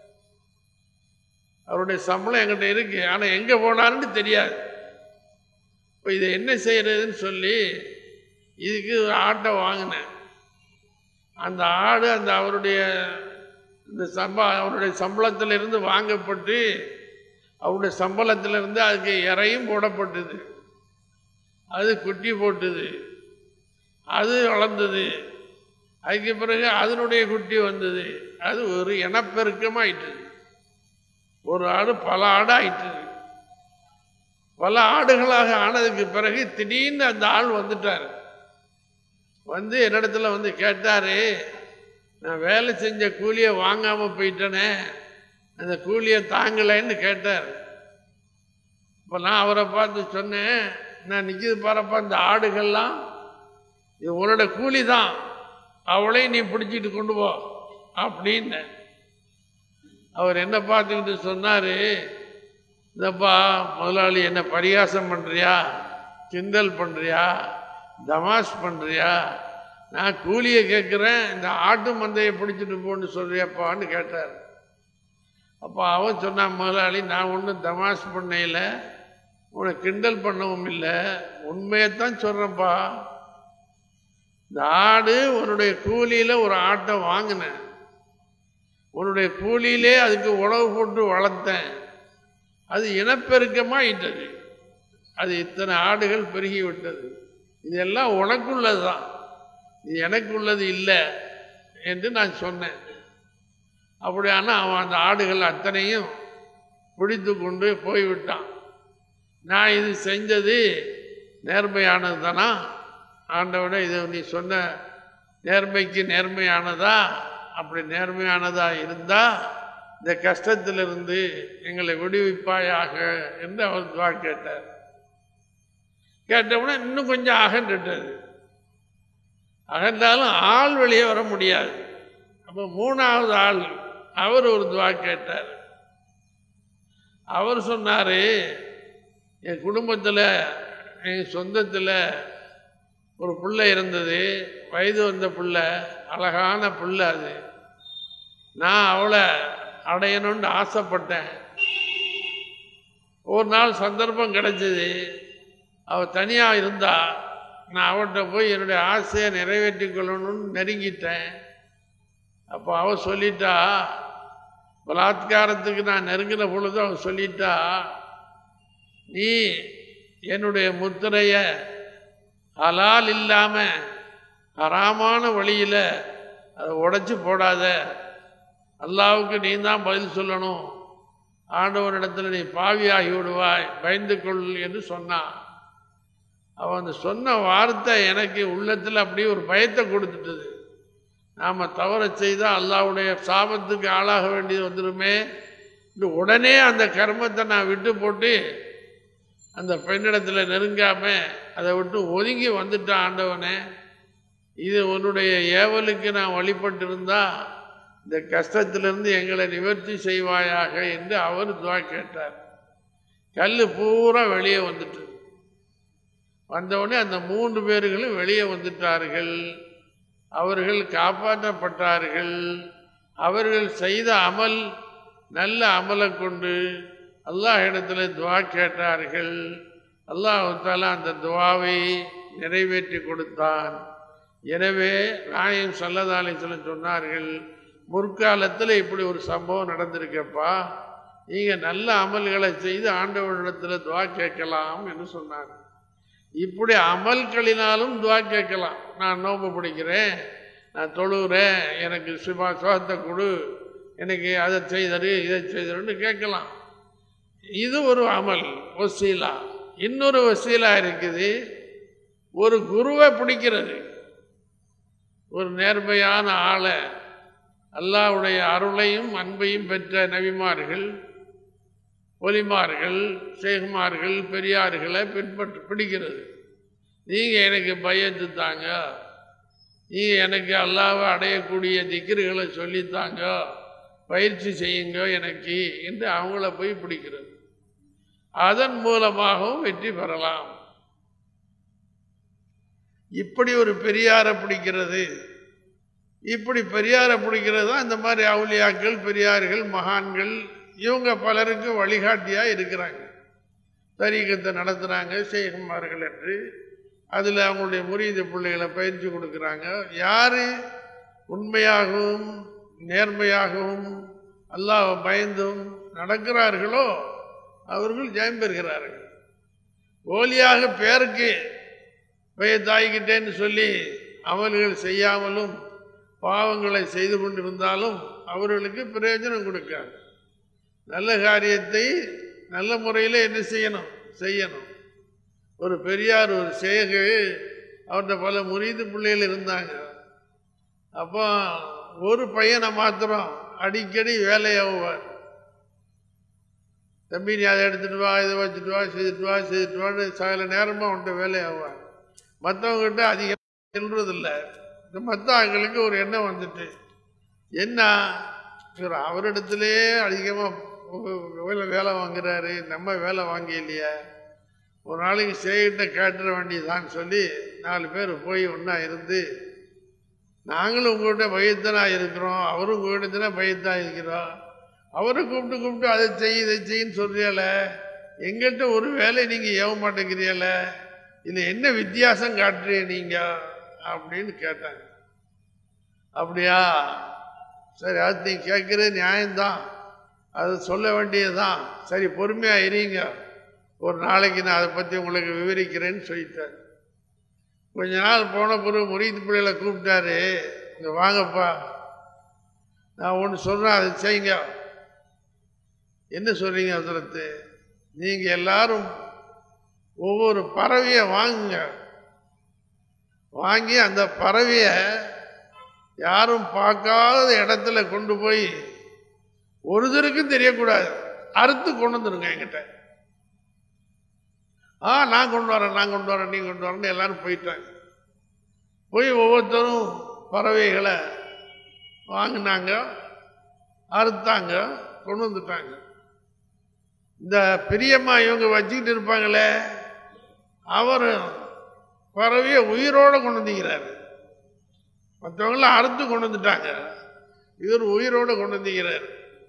அவருடைய சம்பளம் எங்கிட்ட இருக்கு ஆனால் எங்கே போனாருன்னு தெரியாது இப்போ இதை என்ன செய்யறதுன்னு சொல்லி இதுக்கு ஒரு ஆட்டை வாங்கினேன் அந்த ஆடு அந்த அவருடைய இந்த சம்பா அவருடைய சம்பளத்திலிருந்து வாங்கப்பட்டு அவருடைய சம்பளத்திலிருந்து அதுக்கு இறையும் போடப்பட்டது அது குட்டி போட்டுது அது வளர்ந்தது அதுக்கு பிறகு அதனுடைய குட்டி வந்தது அது ஒரு இனப்பெருக்கமாயிட்டது ஒரு ஆடு பல ஆடு ஆயிட்டது பல ஆடுகளாக ஆனதுக்கு பிறகு திடீர்னு அந்த ஆள் வந்துட்டார் வந்து என்னிடத்துல வந்து கேட்டார் நான் வேலை செஞ்ச கூலியை வாங்காமல் போயிட்டேனே அந்த கூலியை தாங்கலைன்னு கேட்டார் இப்போ நான் அவரை பார்த்து சொன்னேன் நான் நிற்கிது பாருப்பா இந்த ஆடுகள்லாம் இது உன்னோட கூலி தான் அவளையும் நீ பிடிச்சிட்டு கொண்டு போ அப்படின்னு அவர் என்ன பார்த்துக்கிட்டு சொன்னார் இதப்பா முதலாளி என்ன பரிகாசம் பண்ணுறியா கிண்டல் பண்ணுறியா தமாஷ் பண்ணுறியா நான் கூலியை கேட்குறேன் இந்த ஆட்டு மந்தையை பிடிச்சிட்டு போன்னு சொல்றியாப்பான்னு கேட்டார் அப்போ அவன் சொன்னான் முதலாளி நான் ஒன்றும் தமாஷ் பண்ணையில் உன்னை கிண்டல் பண்ணவும் இல்லை உண்மையைத்தான் சொல்கிறேன்ப்பா இந்த ஆடு உன்னுடைய கூலியில் ஒரு ஆட்டை வாங்கினேன் உன்னுடைய கூலியிலே அதுக்கு உணவு போட்டு வளர்த்தேன் அது இனப்பெருக்கமாயிட்டது அது இத்தனை ஆடுகள் பெருகி விட்டது இதெல்லாம் உனக்குள்ளது தான் இது எனக்குள்ளது இல்லை என்று நான் சொன்னேன் அப்படியானா அவன் அந்த ஆடுகள் அத்தனையும் பிடித்து கொண்டு போய்விட்டான் நான் இது செஞ்சது நேர்மையானது தானா ஆண்டவனே இது நீ சொன்ன நேர்மைக்கு நேர்மையானதா அப்படி நேர்மையானதா இருந்தால் இந்த கஷ்டத்திலிருந்து எங்களை விடுவிப்பாயாக என்று அவர் துவா கேட்டார் கேட்டவுடனே இன்னும் கொஞ்சம் அகன்றுட்டது அகன்றாலும் ஆள் வெளியே வர முடியாது அப்போ மூணாவது ஆள் அவர் ஒரு துவா கேட்டார் அவர் சொன்னார் என் குடும்பத்தில் என் சொந்தத்தில் ஒரு பிள்ளை இருந்தது வயது வந்த பிள்ளை அழகான பிள்ளை அது நான் அவளை அடையணும்னு ஆசைப்பட்டேன் ஒரு நாள் சந்தர்ப்பம் கிடைச்சது அவள் தனியாக இருந்தா நான் அவள்கிட்ட போய் என்னுடைய ஆசையை நிறைவேற்றி கொள்ளணும்னு நெருங்கிட்டேன் அப்போ அவள் சொல்லிட்டா பலாத்காரத்துக்கு நான் நெருங்கின பொழுது அவள் சொல்லிட்டா நீ என்னுடைய முத்திரையை ஹலால் இல்லாமல் ஹராமான வழியில் அதை உடைச்சி போடாத அல்லாவுக்கு நீ தான் பதில் சொல்லணும் ஆண்டவனிடத்தில் நீ பாவியாகி விடுவாய் பயந்து கொள் என்று சொன்னான் அவன் அந்த சொன்ன வார்த்தை எனக்கு உள்ளத்தில் அப்படியே ஒரு பயத்தை கொடுத்துட்டது நாம் தவற செய்தால் அல்லாவுடைய சாபத்துக்கு ஆளாக வேண்டியது வந்துடுமே என்று உடனே அந்த கர்மத்தை நான் விட்டு போட்டு அந்த பெண்ணிடத்தில் நெருங்காம அதை விட்டு ஒதுங்கி வந்துட்டான் ஆண்டவனே இது உன்னுடைய ஏவலுக்கு நான் வழிபட்டிருந்தா இந்த கஷ்டத்திலிருந்து எங்களை நிவர்த்தி செய்வாயாக என்று அவர் துவா கேட்டார் கல் பூரா வெளியே வந்துட்டு வந்தவுடனே அந்த மூன்று பேர்களும் வெளியே வந்துட்டார்கள் அவர்கள் காப்பாற்றப்பட்டார்கள் அவர்கள் செய்த அமல் நல்ல அமலை கொண்டு அல்லாஹ் இடத்துல துவா கேட்டார்கள் அல்லாஹால அந்த துவாவை நிறைவேற்றி கொடுத்தான் எனவே நாயம் சல்லதாலேசலம் சொன்னார்கள் முற்காலத்தில் இப்படி ஒரு சம்பவம் நடந்திருக்கப்பா நீங்கள் நல்ல அமல்களை செய்து ஆண்டவனிடத்தில் துவா கேட்கலாம் என்று சொன்னார் இப்படி அமல்களினாலும் துவா கேட்கலாம் நான் நோம்பு பிடிக்கிறேன் நான் தொழுகிறேன் எனக்கு சுபா சோகத்தை கொடு எனக்கு அதை செய்தரு இதை செய்தருன்னு கேட்கலாம் இது ஒரு அமல் வசீலா இன்னொரு வசீலா இருக்குது ஒரு குருவை பிடிக்கிறது ஒரு நேர்மையான ஆளை அல்லாவுடைய அருளையும் அன்பையும் பெற்ற நபிமார்கள் ஒலிமார்கள் சேகுமார்கள் பெரியார்களை பின்பற்ற பிடிக்கிறது நீங்கள் எனக்கு பயத்து தாங்க நீங்கள் எனக்கு அல்லாவை அடையக்கூடிய திக்கிர்களை சொல்லித்தாங்க பயிற்சி செய்யுங்க எனக்கு என்று அவங்கள போய் பிடிக்கிறது அதன் மூலமாகவும் வெற்றி பெறலாம் இப்படி ஒரு பெரியாரை பிடிக்கிறது இப்படி பெரியாரை பிடிக்கிறது தான் இந்த மாதிரி அவுலியாக்கள் பெரியார்கள் மகான்கள் இவங்க பலருக்கு வழிகாட்டியாக இருக்கிறாங்க தரீக்கத்தை நடத்துகிறாங்க சேகுமார்கள் என்று அதில் அவங்களுடைய முறியீது பிள்ளைகளை பயிற்சி கொடுக்குறாங்க யார் உண்மையாகவும் நேர்மையாகவும் அல்லாஹ் பயந்தும் நடக்கிறார்களோ அவர்கள் ஜெயம் பெறுகிறார்கள் போலியாக பேருக்கு பயத்தாய்கிட்டேன்னு சொல்லி அமல்கள் செய்யாமலும் பாவங்களை செய்து கொண்டிருந்தாலும் அவர்களுக்கு பிரயோஜனம் கொடுக்காது நல்ல காரியத்தை நல்ல முறையில் என்ன செய்யணும் செய்யணும் ஒரு பெரியார் ஒரு சேகு அவர்கிட்ட பல முறிது பிள்ளைகள் இருந்தாங்க அப்போ ஒரு பையனை மாத்திரம் அடிக்கடி வேலையாகுவார் தம்பி நீ அதை எடுத்துட்டு வா இதை வச்சுட்டு வா செய்துட்டு வா செய்துட்டு வான்னு சகல நேரமாக அவன்கிட்ட வேலையாகுவார் மற்றவங்ககிட்ட அதிகம் செல்றதில்லை இந்த மற்ற ஆட்களுக்கு ஒரு எண்ணம் வந்துட்டு என்ன இவர் அவரிடத்திலே அதிகமாக வேலை வேலை வாங்குறாரு நம்ம வேலை வாங்கி இல்லையா ஒரு நாளைக்கு சேகிட்ட கேட்டுற வேண்டியதான்னு சொல்லி நாலு பேர் போய் ஒன்றா இருந்து நாங்களும் உங்கள்கிட்ட பயத்தனாக இருக்கிறோம் அவரும் உங்கள்கிட்ட தானே பயத்தான் இருக்கிறோம் அவரை கூப்பிட்டு கூப்பிட்டு அதை செய் இதை செய்யின்னு சொல்றியல எங்கிட்ட ஒரு வேலை நீங்கள் ஏவ மாட்டேங்கிறீல இதில் என்ன வித்தியாசம் காட்டுறீங்க நீங்கள் அப்படின்னு கேட்டாங்க அப்படியா சரி அது நீ கேட்குறது நியாயம்தான் அது சொல்ல வேண்டியதுதான் சரி பொறுமையாக இருங்க ஒரு நாளைக்கு நான் அதை பற்றி உங்களுக்கு விவரிக்கிறேன்னு சொல்லிட்டேன் கொஞ்ச நாள் போன பிறகு முறியத்து பிள்ளைகளை கூப்பிட்டாரு இங்கே வாங்கப்பா நான் ஒன்று சொல்கிறேன் அதை செய்யுங்க என்ன சொல்கிறீங்க அதிரத்து நீங்கள் எல்லாரும் ஒவ்வொரு பறவையை வாங்குங்க வாங்கி அந்த பறவையை யாரும் பார்க்காத இடத்துல கொண்டு போய் ஒருத்தருக்கும் தெரியக்கூடாது அறுத்து கொண்டு வந்துருங்க என்கிட்ட ஆ நான் கொண்டு வரேன் நான் கொண்டு வரேன் நீ கொண்டு வரேன்னு எல்லாரும் போயிட்டாங்க போய் ஒவ்வொருத்தரும் பறவைகளை வாங்கினாங்க அறுத்தாங்க கொண்டு வந்துட்டாங்க இந்த பெரியம்மா இவங்க வச்சுக்கிட்டு இருப்பாங்களே அவர் பறவையை உயிரோடு கொண்டு வந்துக்கிறாரு மற்றவங்களாம் அறுத்து கொண்டு வந்துட்டாங்க இவர் உயிரோடு கொண்டு வந்துக்கிறார்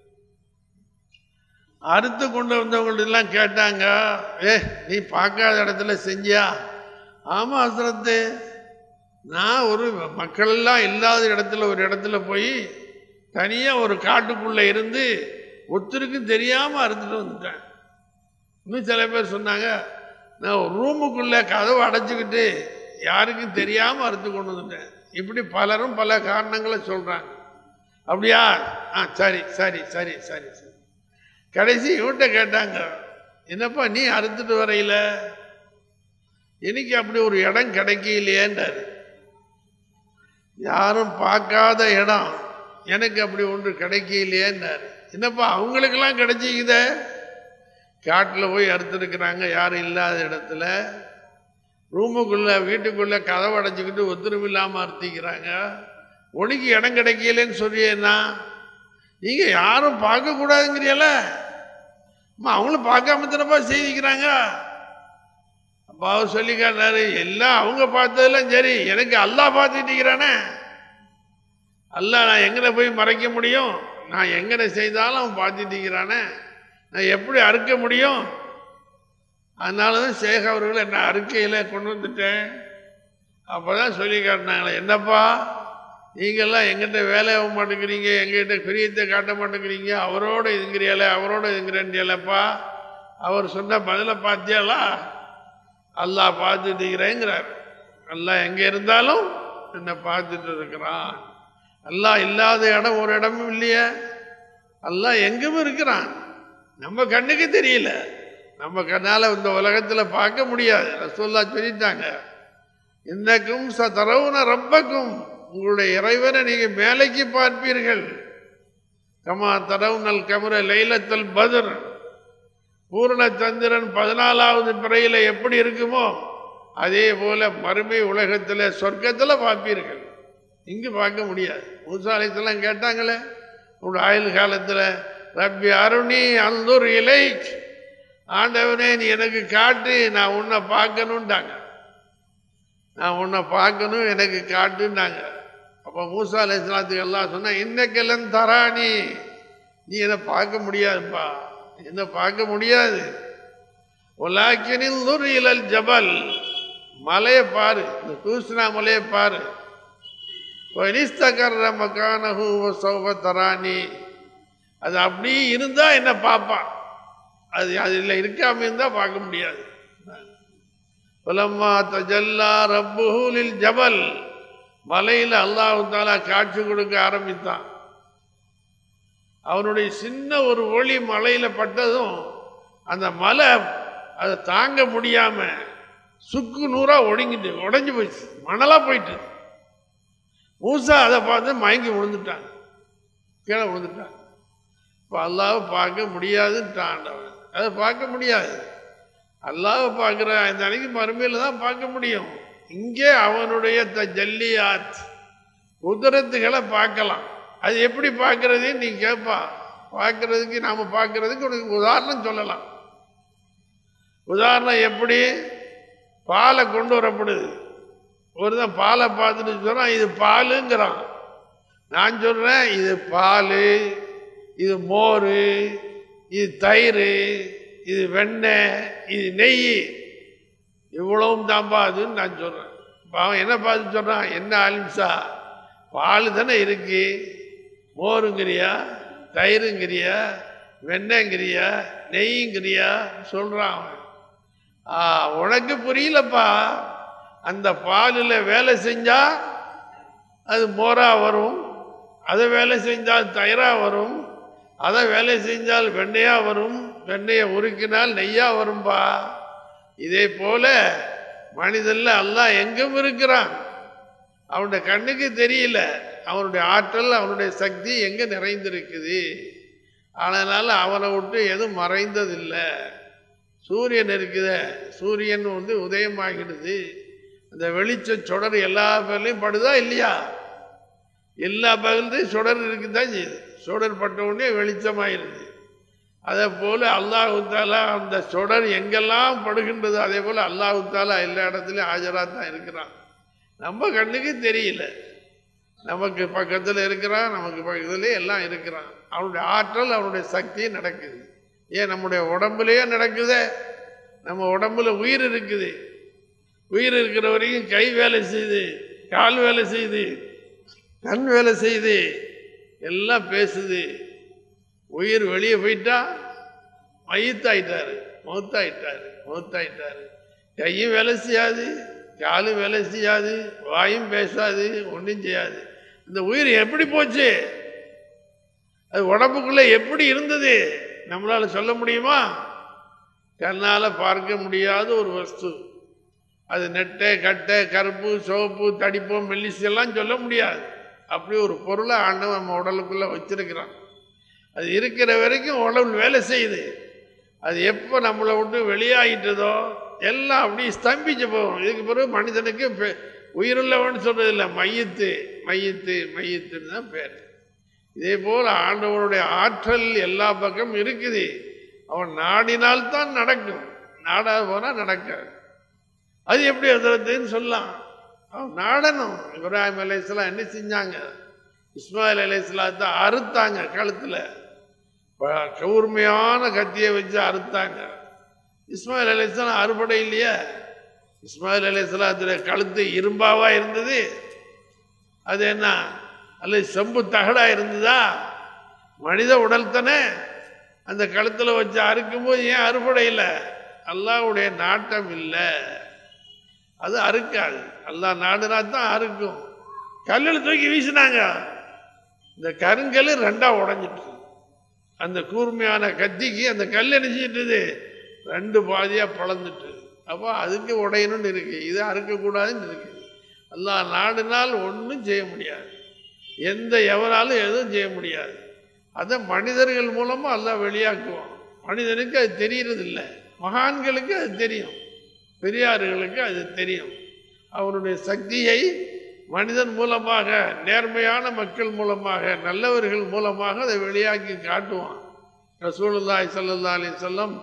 அறுத்து கொண்டு வந்தவங்கள்ட்டெல்லாம் கேட்டாங்க ஏ நீ பார்க்காத இடத்துல செஞ்சியா ஆமாம் அசரத்து நான் ஒரு மக்களெல்லாம் இல்லாத இடத்துல ஒரு இடத்துல போய் தனியாக ஒரு காட்டுக்குள்ளே இருந்து ஒருத்தருக்கும் தெரியாமல் அறுத்துட்டு வந்துட்டேன் இன்னும் சில பேர் சொன்னாங்க நான் ஒரு ரூமுக்குள்ளே கதவை அடைச்சிக்கிட்டு யாருக்கும் தெரியாமல் அறுத்து கொண்டு வந்துட்டேன் இப்படி பலரும் பல காரணங்களை சொல்கிறாங்க அப்படியா ஆ சரி சரி சரி சரி சரி கடைசி இவன்கிட்ட கேட்டாங்க என்னப்பா நீ அறுத்துட்டு வரையில எனக்கு அப்படி ஒரு இடம் கிடைக்கலையேன்றாரு யாரும் பார்க்காத இடம் எனக்கு அப்படி ஒன்று கிடைக்கலையேன்னாரு என்னப்பா அவங்களுக்கெல்லாம் கிடைச்சிக்குதே காட்டில் போய் அறுத்துருக்குறாங்க யாரும் இல்லாத இடத்துல ரூமுக்குள்ளே வீட்டுக்குள்ளே கதவை அடைச்சிக்கிட்டு ஒத்துரும் இல்லாமல் அறுத்திக்கிறாங்க உனக்கு இடம் கிடைக்கலன்னு சொல்லியேன்னா நீங்கள் யாரும் பார்க்கக்கூடாதுங்கிறீல அம்மா அவங்களும் பார்க்காம தானப்பா செய்திக்கிறாங்க அப்பா அவர் சொல்லி காட்டினாரு எல்லாம் அவங்க பார்த்ததெல்லாம் சரி எனக்கு அல்லா பார்த்துட்டு இருக்கிறானே அல்லாஹ் நான் எங்கன போய் மறைக்க முடியும் நான் எங்கன செய்தாலும் அவன் பார்த்துட்டு இருக்கிறானே நான் எப்படி அறுக்க முடியும் அதனால தான் சேக அவர்கள் என்ன அறுக்கையில் கொண்டு வந்துட்டேன் அப்போ தான் சொல்லி காட்டினாங்களே என்னப்பா நீங்கள்லாம் எங்கிட்ட வேலை ஆக மாட்டேங்கிறீங்க எங்கிட்ட பிரியத்தை காட்ட மாட்டேங்கிறீங்க அவரோட இதுங்கிறியால அவரோட இதுங்கிறேன்டியலப்பா அவர் சொன்ன பதிலை பார்த்தியாலா அல்லாஹ் பார்த்துட்டு இருக்கிறேங்கிறார் அல்லாஹ் எங்கே இருந்தாலும் என்னை பார்த்துட்டு இருக்கிறான் அல்லாஹ் இல்லாத இடம் ஒரு இடமும் இல்லையே அல்லாஹ் எங்கும் இருக்கிறான் நம்ம கண்ணுக்கு தெரியல நம்ம கண்ணால் இந்த உலகத்தில் பார்க்க முடியாது ரசூல்லா சொல்லிட்டாங்க இன்னக்கும் ச தரவுன ரப்பக்கும் உங்களுடைய இறைவனை நீங்கள் மேலைக்கு பார்ப்பீர்கள் கமா தரவுனல் கமர லைலத்தல் பதர் பூரண சந்திரன் பதினாலாவது பிறையில் எப்படி இருக்குமோ அதே போல மறுமை உலகத்தில் சொர்க்கத்தில் பார்ப்பீர்கள் இங்கு பார்க்க முடியாது மூசாலயத்தெல்லாம் கேட்டாங்களே உங்களுடைய ஆயுள் காலத்தில் ரப்பி அருணி அந்தூர் இலை ஆண்டவனே நீ எனக்கு காட்டு நான் உன்னை பார்க்கணுன்ட்டாங்க நான் உன்னை பார்க்கணும் எனக்கு காட்டுன்னாங்க அப்போ மூசா அலையாத்துக்கு எல்லாம் சொன்னா இன்னைக்கெல்லாம் தராணி நீ என்னை பார்க்க முடியாதுப்பா என்னை பார்க்க முடியாது உலாக்கினில் நுர் இலல் ஜபல் மலையை பாரு இந்த தூசுனா மலையை பாரு நிஸ்தகர்ற மக்கானஹு சௌப தராணி அது அப்படி இருந்தா என்ன பார்ப்பான் அது அதில் இருக்காம இருந்தா பார்க்க முடியாது புலம்மா தஜல்லா ரப்புஹுலில் ஜபல் மலையில் அல்லாஹு தாலா காட்சி கொடுக்க ஆரம்பித்தான் அவனுடைய சின்ன ஒரு ஒளி மலையில் பட்டதும் அந்த மலை அதை தாங்க முடியாம சுக்கு நூறா ஒடுங்கிட்டு உடைஞ்சு போயிடுச்சு மணலா போயிட்டு மூசா அதை பார்த்து மயங்கி விழுந்துட்டாங்க கீழே விழுந்துட்டாங்க இப்போ அல்லாவை பார்க்க முடியாதுன்ட்டான் ஆண்டவன் அதை பார்க்க முடியாது அல்லாவை பார்க்குற இந்த அன்னைக்கு மறுமையில் தான் பார்க்க முடியும் இங்கே அவனுடைய த ஜல்லியாத் குதிரத்துகளை பார்க்கலாம் அது எப்படி பார்க்கறதுன்னு நீ கேட்பா பார்க்கறதுக்கு நாம் பார்க்கறதுக்கு உனக்கு உதாரணம் சொல்லலாம் உதாரணம் எப்படி பாலை கொண்டு வரப்படுது ஒருத்தன் பாலை பார்த்துட்டு சொல்கிறான் இது பாலுங்கிறான் நான் சொல்கிறேன் இது பால் இது மோர் இது தயிர் இது வெண்ணெய் இது நெய் இவ்வளவும் தான்ப்பா அதுன்னு நான் சொல்கிறேன் அவன் என்ன பார்த்து சொல்கிறான் என்ன ஆலிம்சா பால் தானே இருக்கு மோருங்கிறியா தயிருங்கிறியா வெண்ணெய்ங்கிறியா நெய்ங்கிறியா சொல்கிறான் அவன் ஆ உனக்கு புரியலப்பா அந்த பாலில் வேலை செஞ்சால் அது மோராக வரும் அதை வேலை செஞ்சால் தயிராக வரும் அதை வேலை செஞ்சால் வெண்ணெயாக வரும் வெண்ணெயை உருக்கினால் நெய்யாக வரும்பா இதே போல மனிதன்ல அல்லாஹ் எங்கும் இருக்கிறான் அவனுடைய கண்ணுக்கு தெரியல அவனுடைய ஆற்றல் அவனுடைய சக்தி எங்கே நிறைந்திருக்குது அதனால் அவனை விட்டு எதுவும் மறைந்ததில்லை சூரியன் இருக்குதே சூரியன் வந்து உதயமாகிடுது அந்த வெளிச்ச சுடர் எல்லா பேர்லையும் படுதா இல்லையா எல்லா பகல்லையும் சுடர் இருக்குதான் செய்யுது சுடர் பட்ட உடனே வெளிச்சமாயிருது அதே போல் அல்லாஹு தாலா அந்த சுடர் எங்கெல்லாம் படுகின்றது அதே போல் அல்லாஹு தாலா எல்லா இடத்துலையும் ஆஜராக தான் இருக்கிறான் நம்ம கண்ணுக்கு தெரியல நமக்கு பக்கத்தில் இருக்கிறான் நமக்கு பக்கத்துலேயே எல்லாம் இருக்கிறான் அவனுடைய ஆற்றல் அவனுடைய சக்தி நடக்குது ஏன் நம்முடைய உடம்புலேயே நடக்குதே நம்ம உடம்புல உயிர் இருக்குது உயிர் இருக்கிற வரைக்கும் கை வேலை செய்யுது கால் வேலை செய்யுது கண் வேலை செய்யுது எல்லாம் பேசுது உயிர் வெளியே போயிட்டா மயித்தாயிட்டாரு மௌத்தாயிட்டாரு மௌத்தாயிட்டாரு கையும் வேலை செய்யாது காலும் வேலை செய்யாது வாயும் பேசாது ஒன்றும் செய்யாது இந்த உயிர் எப்படி போச்சு அது உடம்புக்குள்ள எப்படி இருந்தது நம்மளால சொல்ல முடியுமா கண்ணால் பார்க்க முடியாத ஒரு வஸ்து அது நெட்டை கட்டை கருப்பு சிவப்பு தடிப்பு மெல்லிசு எல்லாம் சொல்ல முடியாது அப்படி ஒரு பொருளை ஆண்டவன் நம்ம உடலுக்குள்ளே வச்சிருக்கிறான் அது இருக்கிற வரைக்கும் உடல் வேலை செய்யுது அது எப்போ நம்மளை விட்டு வெளியாகிட்டதோ எல்லாம் அப்படி ஸ்தம்பிச்சு போகும் இதுக்கு பிறகு மனிதனுக்கு பெ- உயிருள்ளவன் சொல்றது இல்லை மையத்து மையத்து மையத்துன்னு தான் பேர் இதே போல் ஆண்டவனுடைய ஆற்றல் எல்லா பக்கம் இருக்குது அவன் நாடினால்தான் நடக்கும் நாடாது போனால் நடக்காது அது எப்படி எதிரத்துன்னு சொல்லலாம் அவன் நாடணும் இப்ராஹிம் அலைஹிஸ்ஸலாம் என்ன செஞ்சாங்க இஸ்மாயில் அலையாத்தை அறுத்தாங்க கழுத்தில் கூர்மையான கத்தியை வச்சு அறுத்தாங்க இஸ்மாயில் அலையாம் அறுபடை இல்லையா இஸ்மாயில் அலையாத்துடைய கழுத்து இரும்பாவா இருந்தது அது என்ன அல்லது செம்பு தகடா இருந்ததா மனித உடல் தானே அந்த கழுத்தில் வச்சு அறுக்கும்போது ஏன் அறுபடை இல்லை அல்லாவுடைய நாட்டம் இல்லை அது அறுக்காது அல்லாஹ் நாடுனா தான் அறுக்கும் கல்லில் தூக்கி வீசினாங்க இந்த கருங்கல் ரெண்டா உடஞ்சிட்டு அந்த கூர்மையான கத்திக்கு அந்த கல் என்ன செஞ்சிட்டது ரெண்டு பாதியா பிளந்துட்டு அப்போ அதுக்கு உடையணும்னு இருக்கு இது அறுக்கக்கூடாதுன்னு இருக்கு அல்லாஹ் நாடினால் ஒன்றும் செய்ய முடியாது எந்த எவராலும் எதுவும் செய்ய முடியாது அதை மனிதர்கள் மூலமாக அல்லாஹ் வெளியாக்குவான் மனிதனுக்கு அது தெரியறது இல்லை மகான்களுக்கு அது தெரியும் பெரியார்களுக்கு அது தெரியும் அவருடைய சக்தியை மனிதன் மூலமாக நேர்மையான மக்கள் மூலமாக நல்லவர்கள் மூலமாக அதை வெளியாக்கி காட்டுவான் ரசூலுல்லாஹி ஸல்லல்லாஹு அலைஹி வஸல்லம்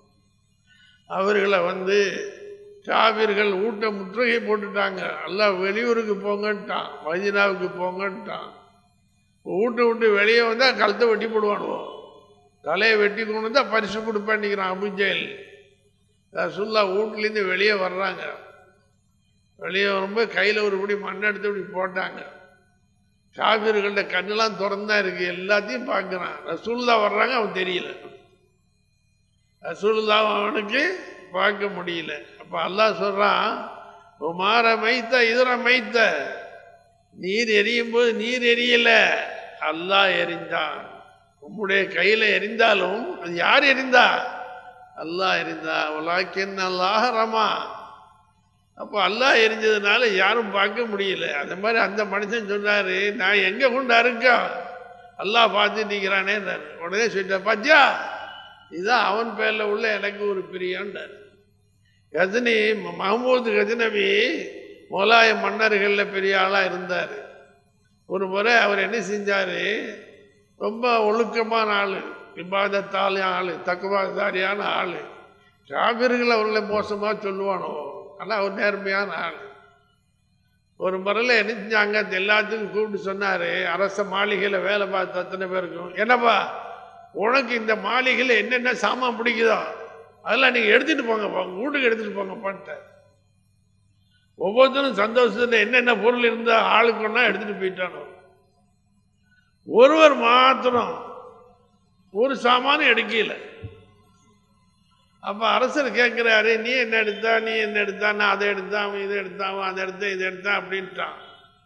அவர்களை வந்து காவிர்கள் ஊட்ட முற்றுகை போட்டுட்டாங்க எல்லாம் வெளியூருக்கு போங்கன்ட்டான் மதினாவுக்கு போங்கன்ட்டான் வீட்டை விட்டு வெளியே வந்தால் கழுத்தை வெட்டி போடுவானுவோம் தலையை வெட்டி கொண்டு வந்தால் பரிசு கொடுப்பேன்னுக்கிறான் அபுஜெயல் ரசுல்லா வீட்லேருந்து வெளியே வர்றாங்க வெளியே வரும்போது கையில் ஒரு படி மண் எடுத்து இப்படி போட்டாங்க காவிர்கள்ட்ட கண்ணெல்லாம் திறந்தா இருக்கு எல்லாத்தையும் பார்க்குறான் ரசூல்லா வர்றாங்க அவன் தெரியல ரசூல்லா அவனுக்கு பார்க்க முடியல அப்போ அல்லாஹ் சொல்கிறான் உமார மைத்த இதர மைத்த நீர் எரியும் போது நீர் எரியல அல்லாஹ் எரிந்தான் உம்முடைய கையில் எரிந்தாலும் அது யார் எரிந்தா அல்லாஹ் எரிந்தா உலாக்கின் அல்லாஹ் ரமா அப்போ அல்லாஹ் எரிஞ்சதுனால யாரும் பார்க்க முடியல அந்த மாதிரி அந்த மனுஷன் சொன்னாரு நான் எங்கே கொண்டு அறுக்கா அல்லாஹ் பார்த்து நிற்கிறானே உடனே சொல்லிட்டேன் பாத்தியா இதுதான் அவன் பேரில் உள்ள எனக்கு ஒரு பிரியன்றார் கஜினி மஹமூது கஜினவி முகலாய மன்னர்களில் பெரிய ஆளாக இருந்தார் ஒரு முறை அவர் என்ன செஞ்சார் ரொம்ப ஒழுக்கமான ஆள் விவாதத்தாலே ஆள் தக்குவாதாரியான ஆள் காவிர்கள் அவர்களை மோசமாக சொல்லுவானோ ஆனால் அவர் நேர்மையான ஆள் ஒரு முறையில் என்ன செஞ்சாங்க அது எல்லாத்துக்கும் கூப்பிட்டு சொன்னார் அரச மாளிகையில் வேலை பார்த்த அத்தனை பேருக்கும் என்னப்பா உனக்கு இந்த மாளிகையில் என்னென்ன சாமான் பிடிக்குதோ அதெல்லாம் நீங்கள் எடுத்துகிட்டு போங்கப்பா உங்கள் வீட்டுக்கு எடுத்துகிட்டு போங்கப்பான்ட்டார் ஒவ்வொருத்தரும் சந்தோஷத்தில் என்னென்ன பொருள் இருந்தால் ஆளுக்கு ஒன்றா எடுத்துகிட்டு போயிட்டானோ ஒருவர் மாத்திரம் ஒரு சாமானும் எடுக்கல அப்போ அரசர் கேட்குறாரு நீ என்ன எடுத்தா நீ என்ன எடுத்தா நான் அதை எடுத்தான் அவன் இதை எடுத்தான் அவன் அதை எடுத்தான் இதை எடுத்தான் அப்படின்ட்டான்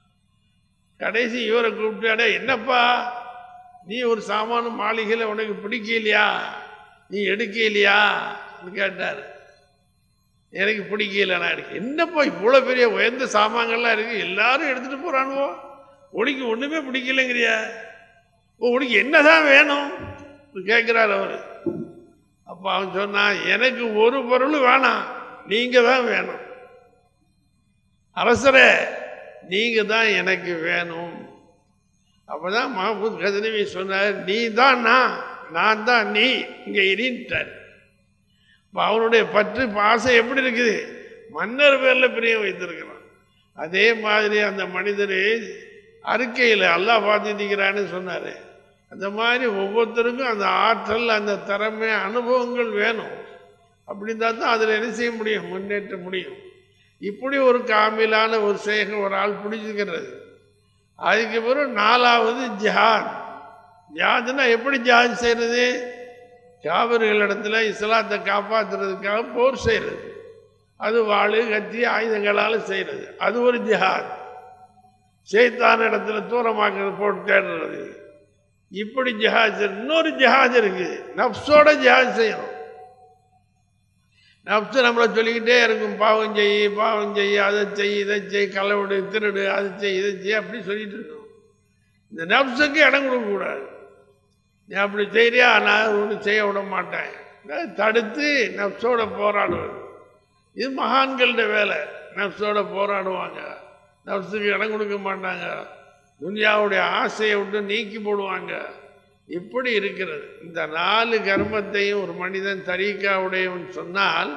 கடைசி இவரை கூப்பிட்டாடே என்னப்பா நீ ஒரு சாமான மாளிகையில் உனக்கு பிடிக்கலையா நீ எடுக்கலையா கேட்டார் எனக்கு பிடிக்கல நான் எடுக்க என்னப்பா இவ்வளோ பெரிய உயர்ந்த சாமான்கள்லாம் இருக்கு எல்லாரும் எடுத்துகிட்டு போகிறானுவோ உனக்கு ஒன்றுமே பிடிக்கலைங்கிறியா ஓ உனக்கு என்னதான் வேணும் கேட்குறாரு அவர் அப்போ அவன் சொன்னான் எனக்கு ஒரு பொருள் வேணாம் நீங்கள் தான் வேணும் அரசரே நீங்கள் தான் எனக்கு வேணும் அப்பதான் மஹபூத் கதனவி சொன்னார் நீ தான் நான் நான் தான் நீ இங்கே இடின்ட்டார் இப்போ அவனுடைய பற்று பாசை எப்படி இருக்குது மன்னர் பேரில் பிரியம் வைத்திருக்கிறான் அதே மாதிரி அந்த மனிதர் அறிக்கையில் அல்லாஹ் பார்த்துக்கிறான்னு சொன்னார் அந்த மாதிரி ஒவ்வொருத்தருக்கும் அந்த ஆற்றல் அந்த திறமை அனுபவங்கள் வேணும் அப்படின்னா தான் அதில் என்ன செய்ய முடியும் முன்னேற்ற முடியும் இப்படி ஒரு காமிலான ஒரு சேக ஒரு ஆள் பிடிச்சிக்கிறது அதுக்கு பிறகு நாலாவது ஜிஹாத் ஜிஹாத்னா எப்படி ஜிஹாத் செய்கிறது காவிரிகளிடத்துல இஸ்லாத்தை காப்பாற்றுறதுக்காக போர் செய்கிறது அது வாள் கத்தி ஆயுதங்களால் செய்கிறது அது ஒரு ஜிஹாத் செய்தான் இடத்துல தூரமாக்குறது போட்டு தேடுறது இப்படி ஜிஹாத் இன்னொரு ஜிஹாத் இருக்குது நப்சோட ஜிஹாத் செய்யணும் நப்சு நம்மளை சொல்லிக்கிட்டே இருக்கும் பாவம் செய் பாவம் செய் அதை செய் இதை செய் களவிடு திருடு அதை செய் இதை செய் அப்படி சொல்லிட்டு இருக்கோம் இந்த நப்சுக்கு இடம் கொடுக்கக்கூடாது நீ அப்படி செய்றியா நான் ஒன்றும் செய்ய விட மாட்டேன் தடுத்து நப்சோட போராடுவது இது மகான்களோட வேலை நப்சோட போராடுவாங்க நப்சுக்கு இடம் கொடுக்க மாட்டாங்க துனியாவுடைய ஆசையை விட்டு நீக்கி போடுவாங்க இப்படி இருக்கிறது இந்த நாலு கர்மத்தையும் ஒரு மனிதன் தரீக்காவுடையவன் சொன்னால்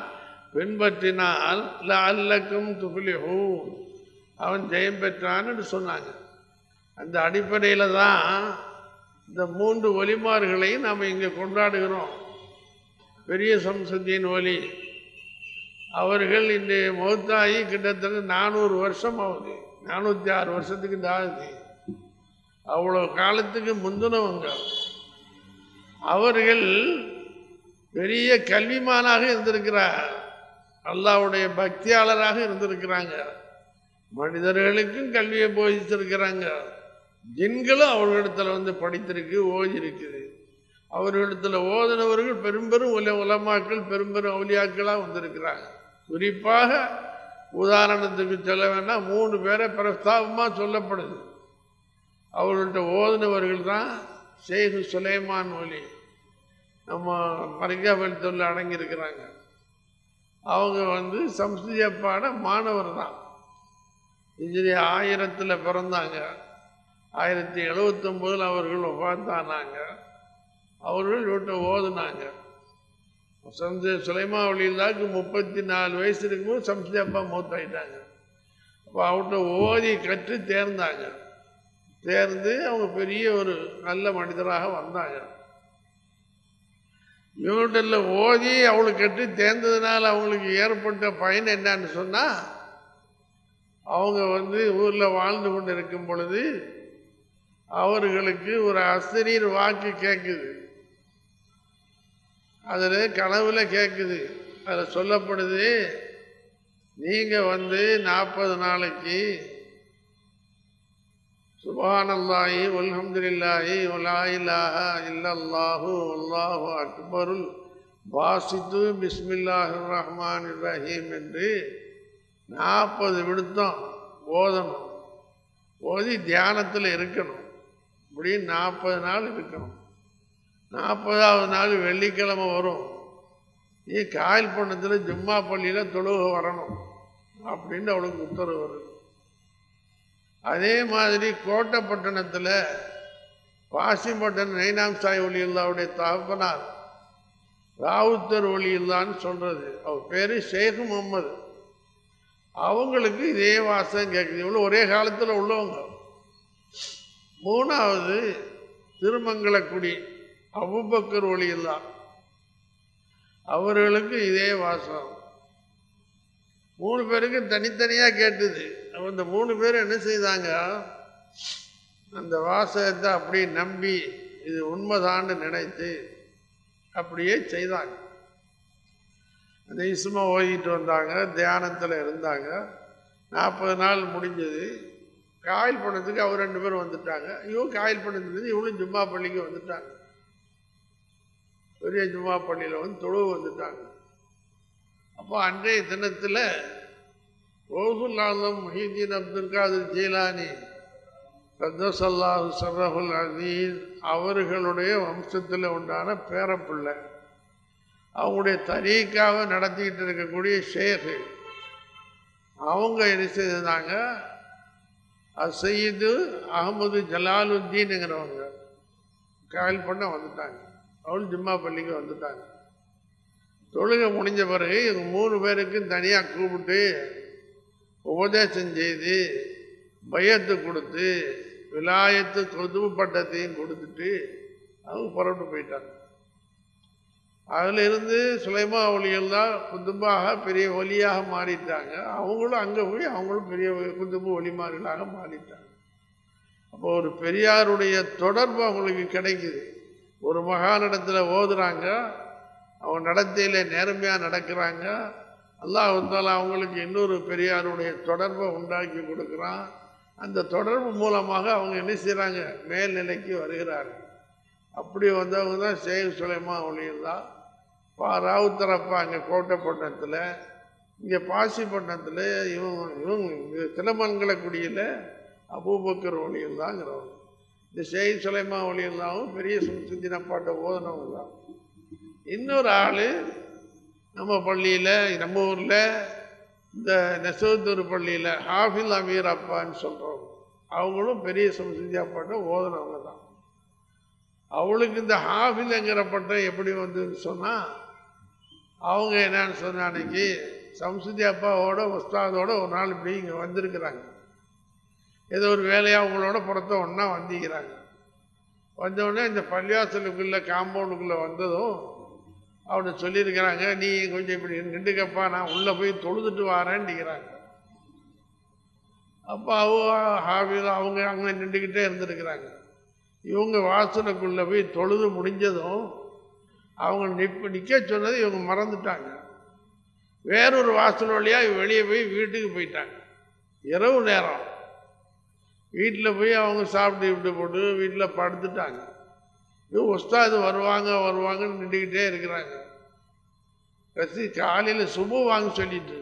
பின்பற்றினால் அல்லக்கும் துகுலிஹூன் அவன் ஜெயம் பெற்றான்னு சொன்னாங்க அந்த அடிப்படையில் தான் இந்த மூன்று ஒலிமார்களையும் நாம் இங்கே கொண்டாடுகிறோம் பெரிய சம்சத்தியின் ஒலி அவர்கள் இந்த மௌத்தாகி கிட்டத்தட்ட நானூறு வருஷம் ஆகுது நானூற்றி ஆறு வருஷத்துக்கு ஆகுது அவ்வளோ காலத்துக்கு முந்தினவங்க அவர்கள் பெரிய கல்விமானாக இருந்திருக்கிறார் அல்லாவுடைய பக்தியாளராக இருந்திருக்கிறாங்க மனிதர்களுக்கும் கல்வியை போதிச்சிருக்கிறாங்க ஜின்களும் அவர்களிடத்தில் வந்து படித்திருக்கு ஓதி இருக்குது அவர்களிடத்தில் ஓதினவர்கள் பெரும்பெரும் உல உலமாக்கள் பெரும்பெரும் அவுலியாக்களாக வந்திருக்கிறாங்க குறிப்பாக உதாரணத்துக்கு சொல்ல வேணால் மூணு பேரை பிரஸ்தாபமாக சொல்லப்படுது அவர்கள்ட்ட ஓதினவர்கள் தான் ஷேகு சுலைமான் ஒலி நம்ம மரிகாபலத்தில் அடங்கியிருக்கிறாங்க அவங்க வந்து சம்ஸ்கிருதியப்பாட மாணவர் தான் இன்றைய ஆயிரத்தில் பிறந்தாங்க ஆயிரத்தி எழுபத்தொம்போதில் அவர்கள் ஒப்பாந்தானாங்க அவர்கள் வீட்டை ஓதுனாங்க சம்ச சுலைமாவளியிலாக்கு முப்பத்தி நாலு வயசு இருக்கும்போது சம்ஸ்தி அப்பா மூத்தாயிட்டாங்க அப்போ அவர்கிட்ட ஓதி கற்று தேர்ந்தாங்க தேர்ந்து அவங்க பெரிய ஒரு நல்ல மனிதராக வந்தாங்க இவங்கள்ட்ட ஓதி அவளுக்கு கற்று தேர்ந்ததுனால அவங்களுக்கு ஏற்பட்ட பயன் என்னன்னு சொன்னால் அவங்க வந்து ஊரில் வாழ்ந்து கொண்டு இருக்கும் பொழுது அவர்களுக்கு ஒரு அசரீர் வாக்கு கேட்குது அதில் கனவுல கேட்குது அதில் சொல்லப்படுது நீங்கள் வந்து நாற்பது நாளைக்கு சுபானல்லாஹி வல்ஹம்துலில்லாஹி வலா இலாஹா இல்லல்லாஹு அல்லாஹு அக்பருல் வாசித்து பிஸ்மில்லாஹிர் ரஹ்மான் ரஹீம் என்று நாற்பது விடுத்தம் ஓதணும் ஓதி தியானத்தில் இருக்கணும் இப்படி நாற்பது நாள் இருக்கணும் நாற்பதாவது நாள் வெள்ளிக்கிழமை வரும் நீ காயல் பண்ணத்தில் ஜும்மா பள்ளியில் தொழுக வரணும் அப்படின்னு அவளுக்கு உத்தரவு வருது அதே மாதிரி கோட்டைப்பட்டணத்தில் பாசிப்பட்டணம் நைனாம் சாய் ஒளியில்லாவுடைய தகப்பனார் ராவுத்தர் ஒளியில்லான்னு சொல்கிறது அவர் பேர் ஷேக் முகமது அவங்களுக்கு இதே வாசம் கேட்குது இவ்வளோ ஒரே காலத்தில் உள்ளவங்க மூணாவது திருமங்கலக்குடி அபுபக்கர் ஒளியில்லா அவர்களுக்கு இதே வாசம் மூணு பேருக்கு தனித்தனியாக கேட்டுது அப்ப இந்த மூணு பேர் என்ன செய்தாங்க அந்த வாசகத்தை அப்படியே நம்பி இது உண்மைதான்னு நினைத்து அப்படியே செய்தாங்க அந்த இசுமா ஓதிட்டு வந்தாங்க தியானத்தில் இருந்தாங்க நாற்பது நாள் முடிஞ்சது காயில் பண்ணதுக்கு அவர் ரெண்டு பேரும் வந்துட்டாங்க இவங்க காயில் பண்ணதுலேருந்து இவங்களும் ஜும்மா பள்ளிக்கு வந்துட்டாங்க பெரிய ஜும்மா பள்ளியில் வந்து தொழுவு வந்துட்டாங்க அப்போ அன்றைய தினத்தில் ஓகுல்லாலம் மஹீதீன் அப்துல் காதர் ஜீலானி கத்தசல்லாஹு சர்ரஹுல் அசீஸ் அவர்களுடைய வம்சத்தில் உண்டான பேரப்பிள்ளை அவங்களுடைய தரீக்காவை நடத்திக்கிட்டு இருக்கக்கூடிய ஷேகு அவங்க என்ன செய்திருந்தாங்க அசையீது அகமது ஜலாலுத்தீனுங்கிறவங்க காயல் பண்ண வந்துட்டாங்க அவள் ஜும்மா பள்ளிக்கு வந்துட்டாங்க தொழுகை முடிஞ்ச பிறகு இவங்க மூணு பேருக்கும் தனியாக கூப்பிட்டு உபதேசம் செய்து பயத்து கொடுத்து விலாயத்து கொதுவு பட்டத்தையும் கொடுத்துட்டு அவங்க புறப்பட்டு போயிட்டாங்க அதில் இருந்து சுலைமா ஒலியெல்லாம் குதும்பாக பெரிய ஒலியாக மாறிட்டாங்க அவங்களும் அங்கே போய் அவங்களும் பெரிய குதும்பு ஒலிமார்களாக மாறிட்டாங்க அப்போ ஒரு பெரியாருடைய தொடர்பு அவங்களுக்கு கிடைக்குது ஒரு மகானிடத்தில் ஓதுறாங்க அவங்க நடத்தையில் நேர்மையாக நடக்கிறாங்க அல்லாஹ் வந்தாலும் அவங்களுக்கு இன்னொரு பெரியாருடைய தொடர்பை உண்டாக்கி கொடுக்குறான் அந்த தொடர்பு மூலமாக அவங்க என்ன செய்கிறாங்க மேல்நிலைக்கு வருகிறார்கள் அப்படி வந்தவங்க தான் ஷேக் சுலைமா ஒளியெல்லாம் பா ராவுத்தரப்பா அங்கே கோட்டைப்பட்டினத்தில் இங்கே பாசிப்பட்டினத்தில் இவங்க இவங்க இங்கே திருமங்கலக்குடியில் அபூபக்கர் ஒளியில் தாங்கிறவங்க இந்த ஷேக் சுலைமா ஒளியெல்லாவும் பெரிய சுந்தினப்பாட்டை ஓதனவங்க தான் இன்னொரு ஆள் நம்ம பள்ளியில் நம்ம ஊரில் இந்த நெசவத்தூர் பள்ளியில் ஹாஃபில் அமீர் அப்பான்னு சொல்கிறவங்க அவங்களும் பெரிய சம்சிந்தியாப்பாட்டை ஓதனவங்க தான் அவளுக்கு இந்த ஹாஃபில்ங்கிற பட்டம் எப்படி வந்ததுன்னு சொன்னால் அவங்க என்னன்னு சொன்ன அன்னைக்கு சம்சுதி அப்பாவோட உஸ்தாதோட ஒரு நாள் இப்படி இங்கே வந்திருக்கிறாங்க ஏதோ ஒரு வேலையாக அவங்களோட புறத்த ஒன்றா வந்திக்கிறாங்க வந்தவுடனே இந்த பள்ளிவாசலுக்குள்ளே காம்பவுண்டுக்குள்ளே வந்ததும் அவனை சொல்லியிருக்கிறாங்க நீ கொஞ்சம் இப்படி நின்றுக்கப்பா நான் உள்ளே போய் தொழுதுட்டு வாரேன்னுக்கிறாங்க அப்போ அவ ஹாபியில் அவங்க அங்கே நின்றுக்கிட்டே இருந்திருக்கிறாங்க இவங்க வாசலுக்குள்ளே போய் தொழுது முடிஞ்சதும் அவங்க நிற்ப நிற்க சொன்னது இவங்க மறந்துட்டாங்க வேறொரு வாசல் வழியாக வெளியே போய் வீட்டுக்கு போயிட்டாங்க இரவு நேரம் வீட்டில் போய் அவங்க சாப்பிட்டு விட்டு போட்டு வீட்டில் படுத்துட்டாங்க இது உஸ்தாது வருவாங்க வருவாங்கன்னு நின்றுக்கிட்டே இருக்கிறாங்க கசி காலையில் சுப வாங்க சொல்லிட்டு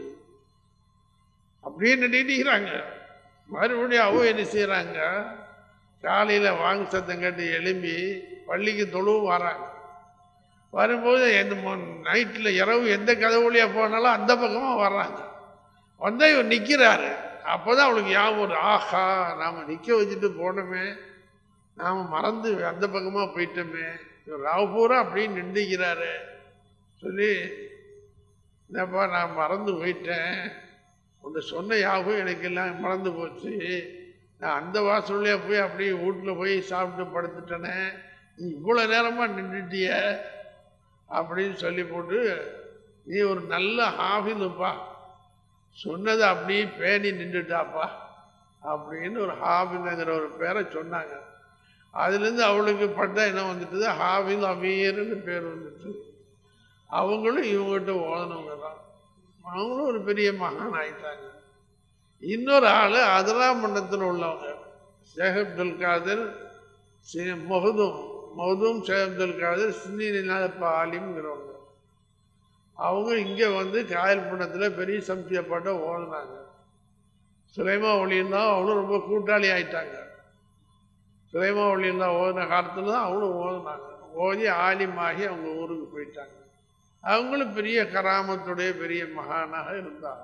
அப்படியே நின்றுக்கிறாங்க மறுபடியும் அவங்க என்ன செய்கிறாங்க காலையில் வாங்க சத்தம் கேட்டு எழும்பி பள்ளிக்கு தொழுவு வராங்க வரும்போது எந்த நைட்டில் இரவு எந்த கதவு வழியாக போனாலும் அந்த பக்கமாக வர்றாங்க வந்தால் இவர் நிற்கிறாரு அப்போ தான் அவளுக்கு ஞாபகம் வரும் ஆஹா நாம் நிற்க வச்சுட்டு போனோமே நாம் மறந்து அந்த பக்கமாக போயிட்டோமே இவர் ராவு பூரா அப்படியே நின்றுக்கிறாரு சொல்லி என்னப்பா நான் மறந்து போயிட்டேன் உன்னை சொன்ன ஞாபகம் எனக்கு எல்லாம் மறந்து போச்சு நான் அந்த வாசல்லையே போய் அப்படியே வீட்டில் போய் சாப்பிட்டு படுத்துட்டேனே நீ இவ்வளோ நேரமாக நின்றுட்டிய அப்படின்னு சொல்லி போட்டு நீ ஒரு நல்ல ஹாஃபிலுப்பா சொன்னதை அப்படியே பேணி நின்றுட்டாப்பா அப்படின்னு ஒரு ஹாஃபிலுங்கிற ஒரு பேரை சொன்னாங்க அதுலேருந்து அவளுக்கு பட்டம் என்ன வந்துட்டுது ஹாஃபில் அமீர்னு பேர் வந்துட்டு அவங்களும் இவங்ககிட்ட ஓதனவங்க தான் அவங்களும் ஒரு பெரிய மகான் ஆயிட்டாங்க இன்னொரு ஆள் அதிராமண்டத்தில் உள்ளவங்க ஷேக் அப்துல் காதர் சி- மொஹதும் மொஹதும் ஷேக் அப்துல் காதர் சின்னிநாதப்ப ஆலிம்ங்கிறவங்க அவங்க இங்கே வந்து காயல்புணத்தில் பெரிய சம்திய பாட்டை ஓதுனாங்க சுலைமா ஒளியும் தான் அவளும் ரொம்ப கூட்டாளி ஆயிட்டாங்க சுலைமா ஒளியும் தான் ஓதின காலத்தில் தான் அவளும் ஓதுனாங்க ஓதி ஆலிமாகி அவங்க ஊருக்கு போயிட்டாங்க அவங்களும் பெரிய கராமத்துடைய பெரிய மகானாக இருந்தாங்க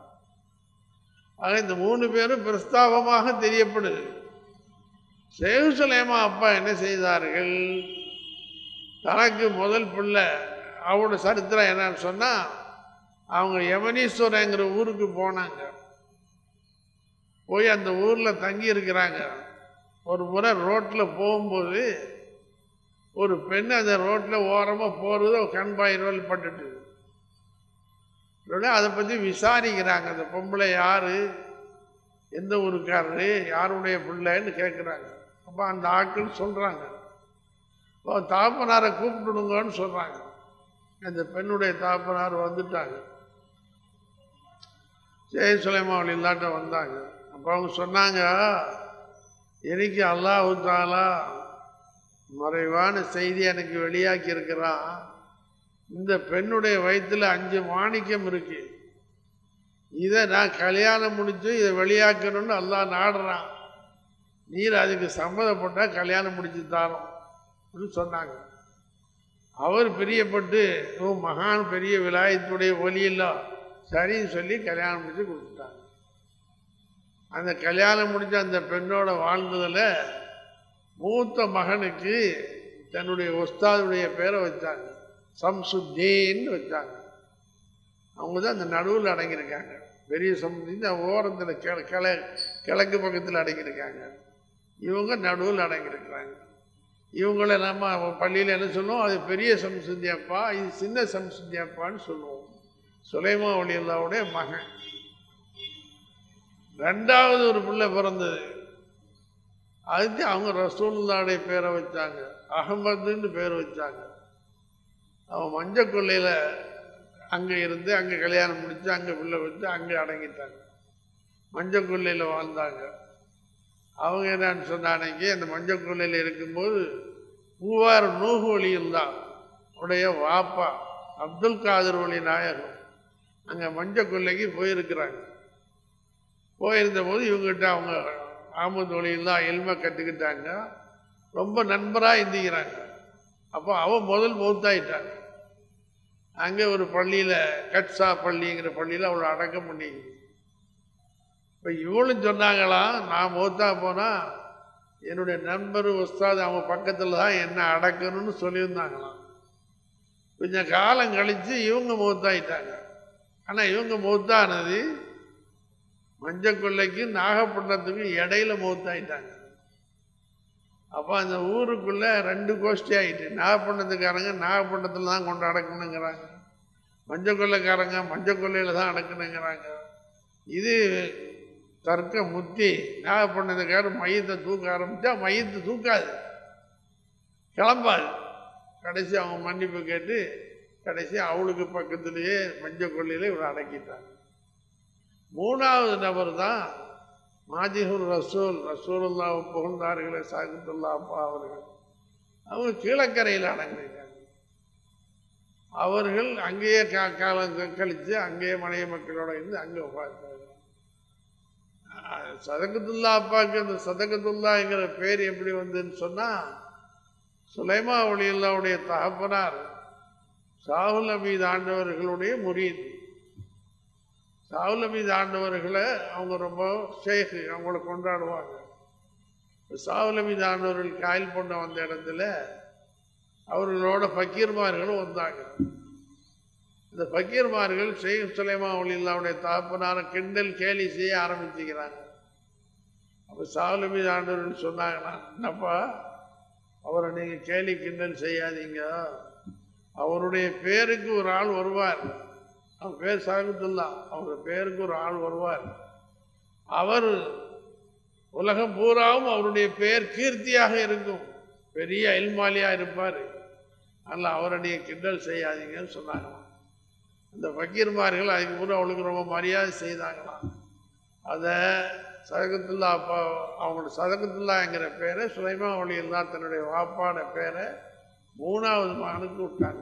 ஆக இந்த மூணு பேரும் பிரஸ்தாபமாக தெரியப்படுது சேகு சுலைமா அப்பா என்ன செய்தார்கள் தனக்கு முதல் பிள்ளை அவரோட சரித்திரம் என்னன்னு சொன்னால் அவங்க யமனீஸ்வரங்கிற ஊருக்கு போனாங்க போய் அந்த ஊரில் தங்கி இருக்கிறாங்க ஒரு முறை ரோட்டில் போகும்போது ஒரு பெண் அந்த ரோட்டில் ஓரமாக போகிறது கண் பாயிரவல் பட்டுட்டு உடனே அதை பற்றி விசாரிக்கிறாங்க அந்த பொம்பளை யார் எந்த ஊருக்காரரு யாருடைய பிள்ளைன்னு கேட்குறாங்க அப்போ அந்த ஆட்கள் சொல்கிறாங்க இப்போ தாப்பனாரை கூப்பிட்டுடுங்கன்னு சொல்கிறாங்க அந்த பெண்ணுடைய தாப்பனார் வந்துட்டாங்க ஜெய சுலைமாவளி இல்லாட்ட வந்தாங்க அப்போ அவங்க சொன்னாங்க எனக்கு அல்லாஹு தாலா மறைவான செய்தி எனக்கு வெளியாக்கி இருக்கிறான் இந்த பெண்ணுடைய வயிற்றில் அஞ்சு மாணிக்கம் இருக்கு இதை நான் கல்யாணம் முடிச்சு இதை வெளியாக்கணும்னு அல்லாஹ் நாடுறான் நீர் அதுக்கு சம்மதப்பட்டால் கல்யாணம் முடிச்சு தரோம் அப்படின்னு சொன்னாங்க அவர் பிரியப்பட்டு ஓ மகான் பெரிய விலாயத்துடைய ஒலி இல்லை சரின்னு சொல்லி கல்யாணம் முடிச்சு கொடுத்துட்டாங்க அந்த கல்யாணம் முடிச்ச அந்த பெண்ணோட வாழ்ந்ததில் மூத்த மகனுக்கு தன்னுடைய உஸ்தாதுடைய பேரை வச்சாங்க சம்சுத்தீன்னு வச்சாங்க அவங்க தான் அந்த நடுவில் அடங்கியிருக்காங்க பெரிய சமுதின்னு ஓரத்தில் கிழ கிழ கிழக்கு பக்கத்தில் அடங்கியிருக்காங்க இவங்க நடுவில் அடங்கியிருக்கிறாங்க இவங்களை நம்ம பள்ளியில் என்ன சொல்லுவோம் அது பெரிய சம்சுத்தி அப்பா இது சின்ன சம்சுத்தி அப்பான்னு சொல்லுவோம் சுலைமா ஒளியல்லாவுடைய மகன் ரெண்டாவது ஒரு பிள்ளை பிறந்தது அதுக்கு அவங்க ரசூலுல்லாவுடைய பேரை வச்சாங்க அகமதுன்னு பேர் வச்சாங்க அவன் மஞ்சள் கொள்ளையில் அங்கே இருந்து அங்கே கல்யாணம் முடித்து அங்கே பிள்ளை வச்சு அங்கே அடங்கிட்டாங்க மஞ்சள் கொள்ளையில் வாழ்ந்தாங்க அவங்க என்னன்னு சொன்ன அன்னைக்கு அந்த மஞ்சள் கொள்ளையில் இருக்கும்போது மூவாறு நூகு ஒளியில் தான் உடைய வாப்பா அப்துல் காதர் ஒளி நாயகம் அங்கே மஞ்சள் கொள்ளைக்கு போயிருக்கிறாங்க போயிருந்த போது இவங்ககிட்ட அவங்க ஆமது ஒளியில் தான் எல்மை கற்றுக்கிட்டாங்க ரொம்ப நண்பராக இருந்திக்கிறாங்க அப்போ அவன் முதல் மௌத்தாயிட்டாங்க அங்கே ஒரு பள்ளியில் கட்சா பள்ளிங்கிற பள்ளியில் அவளை அடக்கம் பண்ணி இப்போ இவளும் சொன்னாங்களாம் நான் மௌத்தா போனால் என்னுடைய நண்பர் உஸ்தாது அவங்க பக்கத்தில் தான் என்ன அடக்கணும்னு சொல்லியிருந்தாங்களாம் கொஞ்சம் காலம் கழித்து இவங்க மௌத்தாயிட்டாங்க ஆனால் இவங்க மௌத்தானது மஞ்சள் கொள்ளைக்கும் நாகப்பட்டினத்துக்கும் இடையில மூத்தாயிட்டாங்க அப்போ அந்த ஊருக்குள்ள ரெண்டு கோஷ்டி ஆயிட்டு நாகப்பட்டினத்துக்காரங்க நாகப்பட்டினத்தில் தான் கொண்டு அடக்கணுங்கிறாங்க மஞ்சள் கொள்ளைக்காரங்க மஞ்சள் கொள்ளையில் தான் அடக்கணுங்கிறாங்க இது தர்க்க முத்தி நாகப்பட்டினத்துக்காரர் மையத்தை தூக்க ஆரம்பித்தா மையத்தை தூக்காது கிளம்பாது கடைசி அவங்க மன்னிப்பு கேட்டு கடைசி அவளுக்கு பக்கத்துலேயே மஞ்சள் கொள்ளையில் இவரை அடக்கிட்டாங்க மூணாவது நபர் தான் மாஜிஹுர் ரசூல் ரசூலுல்லாவை புகழ்ந்தார்களே சாகித்துல்லா அப்பா அவர்கள் அவங்க கீழக்கரையில் அடங்கினாங்க அவர்கள் அங்கேயே கா காலம் க- கழித்து அங்கேயே மனைய மக்களோட இருந்து அங்கே உட்கார்ந்தாங்க சதகத்துல்லா அப்பாவுக்கு அந்த சதகத்துல்லாங்கிற பேர் எப்படி வந்ததுன்னு சொன்னால் சுலைமா ஒளியுல்லாவுடைய தகப்பனார் சாகுல் அமீது ஆண்டவர்களுடைய முரீது சாகுல் அமீது ஆண்டவர்களை அவங்க ரொம்ப ஷேக்கு அவங்கள கொண்டாடுவாங்க சாகுல் அமீது ஆண்டவர்கள் காயில் பொண்ண வந்த இடத்துல அவர்களோட பக்கீர்மார்களும் வந்தாங்க இந்த பக்கீர்மார்கள் ஷேக் சுலைமா ஒளியுல்லாவுடைய தகப்பனார கிண்டல் கேலி செய்ய ஆரம்பிச்சுக்கிறாங்க அப்போ சாகுல் அமீது ஆண்டவர்கள் சொன்னாங்கன்னா என்னப்பா அவரை நீங்கள் கேலி கிண்டல் செய்யாதீங்க அவருடைய பேருக்கு ஒரு ஆள் வருவார் அவர் பேர் சாகுத்துல்லா அவர் பேருக்கு ஒரு ஆள் வருவார் அவர் உலகம் பூராவும் அவருடைய பெயர் கீர்த்தியாக இருக்கும் பெரிய இல்மாலியா இருப்பார் அதனால் அவரை நீங்கள் கிண்டல் செய்யாதீங்கன்னு சொன்னாங்களாம் அந்த ஃபக்கீர்மார்கள் அதுக்கு பூரா அவளுக்கு ரொம்ப மரியாதை செய்தாங்களாம் அதை சதகத்துல்லா அப்பா அவங்களோட சதகத்துல்லாங்கிற பேரை சுலைமா ஒளியில் தான் தன்னுடைய வாப்பாட பேரை மூணாவது மகனுக்கு விட்டாங்க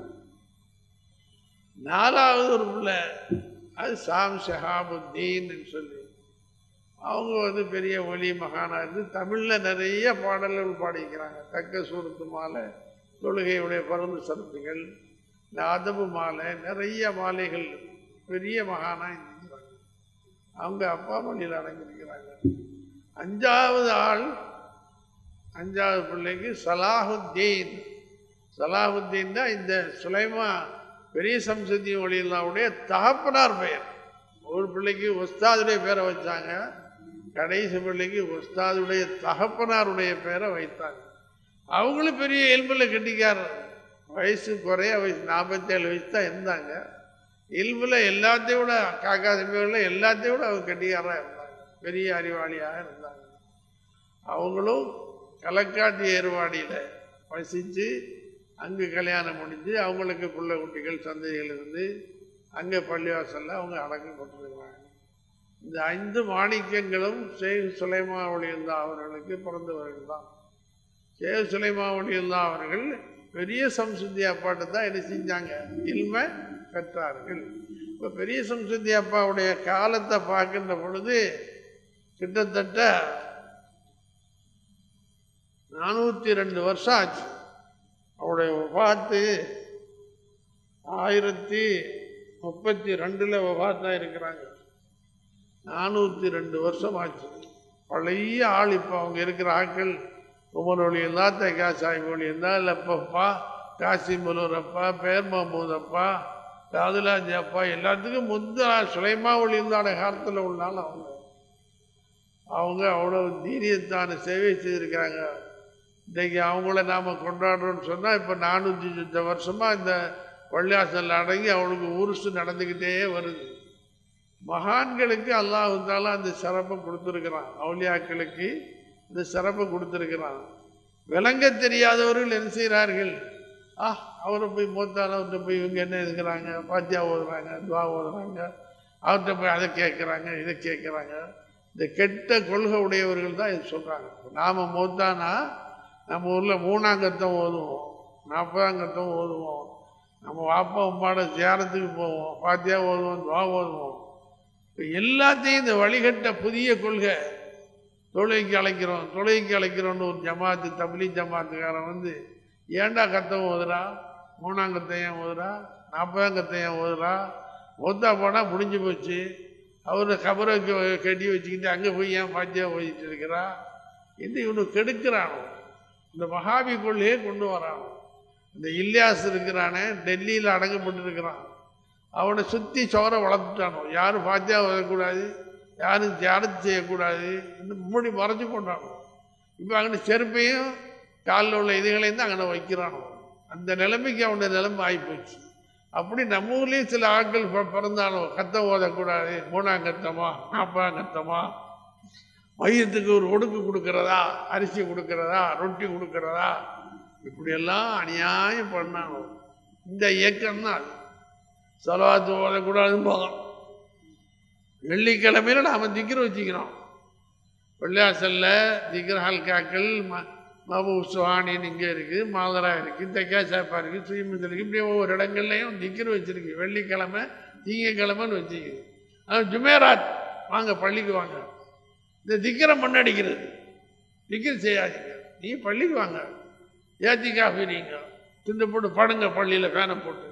நாலாவது ஒரு பிள்ளை அது சாம் ஷஹாபுத்தீன் சொல்லி அவங்க வந்து பெரிய ஒலி மகானா இருந்து தமிழில் நிறைய பாடல்கள் பாடிக்கிறாங்க தக்க சூரத்து மாலை தொழுகையுடைய பருந்து சரத்துகள் இந்த அதபு மாலை நிறைய மாலைகள் பெரிய மகானா இருக்கிறாங்க அவங்க அப்பா மொழியில் அடங்கியிருக்கிறாங்க அஞ்சாவது ஆள் அஞ்சாவது பிள்ளைக்கு சலாஹுத்தீன் சலாஹுத்தீன் தான் இந்த சுலைமா பெரிய சம்சதி ஒளியில்லாவுடைய தகப்பனார் பெயர் ஒரு பிள்ளைக்கு உஸ்தாதுடைய பேரை வச்சாங்க கடைசி பிள்ளைக்கு உஸ்தாதுடைய தகப்பனாருடைய பேரை வைத்தாங்க அவங்களும் பெரிய எலும்பில் கட்டிக்காரர் வயசு குறைய வயசு நாற்பத்தேழு வயசு தான் இருந்தாங்க இல்மில் எல்லாத்தையும் விட காக்கா தம்பிகளில் எல்லாத்தையும் விட அவங்க கட்டிக்காரராக இருந்தாங்க பெரிய அறிவாளியாக இருந்தாங்க அவங்களும் களக்காட்டு ஏறுவாடியில் வசித்து அங்கே கல்யாணம் முடிஞ்சு அவங்களுக்கு பிள்ளை குட்டிகள் சந்தைகள் இருந்து அங்கே பள்ளிவாசலில் அவங்க அடக்கப்பட்டிருக்கிறாங்க இந்த ஐந்து மாணிக்கங்களும் ஷேக் சுலைமா ஒளியல்லா அவர்களுக்கு பிறந்தவர்கள் தான் ஷேக் சுலைமா ஒளியல்லா அவர்கள் பெரிய சம்சுத்தி அப்பாட்ட தான் என்ன செஞ்சாங்க இல்மை பெற்றார்கள் இப்போ பெரிய சம்சுத்தி அப்பாவுடைய காலத்தை பார்க்கின்ற பொழுது கிட்டத்தட்ட நானூற்றி ரெண்டு வருஷம் ஆச்சு அவருடைய வபாத்து ஆயிரத்தி முப்பத்தி ரெண்டில் வபாத்தாக இருக்கிறாங்க நானூற்றி ரெண்டு வருஷம் ஆச்சு பழைய ஆள் இப்போ அவங்க இருக்கிற ஆட்கள் உமர் ஒளியந்தா தைக்கா சாஹிப் ஒளியந்தா லப்பப்பா காசிமுலூரப்பா பேர் மஹமூத் அப்பா ராதுலாஜி அப்பா எல்லாத்துக்கும் முந்த சுலைமா ஒளியந்தான காலத்தில் உள்ளாலும் அவங்க அவங்க அவ்வளோ தீரியத்தான சேவை செய்திருக்கிறாங்க இன்றைக்கி அவங்கள நாம் கொண்டாடுறோம்னு சொன்னால் இப்போ நானூற்றி சொச்ச வருஷமாக இந்த பள்ளியாசல் அடங்கி அவளுக்கு உருசு நடந்துக்கிட்டே வருது மகான்களுக்கு அல்லாஹு தாலா அந்த சிறப்பை கொடுத்துருக்கிறான் அவுலியாக்களுக்கு இந்த சிறப்பை கொடுத்துருக்கிறான் விளங்க தெரியாதவர்கள் என்ன செய்கிறார்கள் ஆ அவரை போய் மூத்தான அவர்கிட்ட போய் இவங்க என்ன இருக்கிறாங்க பாத்தியா ஓதுறாங்க துவா ஓதுறாங்க அவர்கிட்ட போய் அதை கேட்குறாங்க இதை கேட்குறாங்க இந்த கெட்ட கொள்கை உடையவர்கள் தான் இது சொல்கிறாங்க நாம் மூத்தானா நம்ம ஊரில் மூணாங்கத்தம் ஓதுவோம் நாற்பதாங்கத்தம் ஓதுவோம் நம்ம வாப்பா உம்மாட தியானத்துக்கு போவோம் பாத்தியா ஓதுவோம் துவா ஓதுவோம் இப்போ எல்லாத்தையும் இந்த வழிகட்ட புதிய கொள்கை தொழுகைக்கு அழைக்கிறோம் தொழுகைக்கு அழைக்கிறோன்னு ஒரு ஜமாத்து தபிலி ஜமாத்துக்காரன் வந்து ஏன்டா கத்தம் ஓதுறா மூணாம் கத்தம் ஏன் ஓதுறா நாற்பதாம் கத்தம் ஏன் ஓதுறா ஒத்தா போனால் முடிஞ்சு போச்சு அவர் கபரை க- கட்டி வச்சுக்கிட்டு அங்கே போய் ஏன் பாத்தியா ஓதிட்டு இருக்கிறா என்று இவனு கெடுக்கிறானோ இந்த மகாபி கொள்கையை கொண்டு வரானோ இந்த இல்யாஸ் இருக்கிறானே டெல்லியில் அடங்கப்பட்டு இருக்கிறான் அவனை சுற்றி சோரை வளர்த்துட்டானோ யாரும் பாத்தியா ஓதக்கூடாது யாரும் தியானம் செய்யக்கூடாது இந்த மூடி மறைஞ்சு கொண்டாங்க இப்போ அங்கே செருப்பையும் காலில் உள்ள இதுகளையும் தான் அங்கே வைக்கிறானோ அந்த நிலைமைக்கு அவனுடைய நிலைமை ஆகிப்போச்சு அப்படி நம்ம ஊர்லேயும் சில ஆட்கள் பி- பிறந்தாலும் கத்தம் ஓதக்கூடாது மூணாம் கத்தமா நாற்பதாம் கத்தமா மையத்துக்கு ஒரு ஒடுக்கு கொடுக்கறதா அரிசி கொடுக்கறதா ரொட்டி கொடுக்கறதா இப்படியெல்லாம் அநியாயம் பண்ணாங்க இந்த இயக்கம் தான் அது செலவாத்து ஓதக்கூடாதுன்னு போதும் வெள்ளிக்கிழமையில நாம் திக்கிற வச்சுக்கிறோம் வெள்ளியாசல்ல திக்கிற ஹல்காக்கள் ம மபு சுவானின்னு இங்கே இருக்குது மாதரா இருக்குது தெக்கா சாப்பா இருக்குது ஸ்ரீமந்தில் இருக்குது இப்படி ஒவ்வொரு இடங்கள்லையும் திக்கிற வச்சிருக்கு வெள்ளிக்கிழமை திங்கக்கிழமைன்னு வச்சுக்குது ஆனால் ஜுமேராத் வாங்க பள்ளிக்கு வாங்க இந்த திக்கிரை மண்ணடிக்கிறது திக்கிர் செய்யாதீங்க நீ பள்ளிக்கு வாங்க ஏத்தி காஃபி நீங்க திண்டு போட்டு படுங்க பள்ளியில் ஃபேனை போட்டு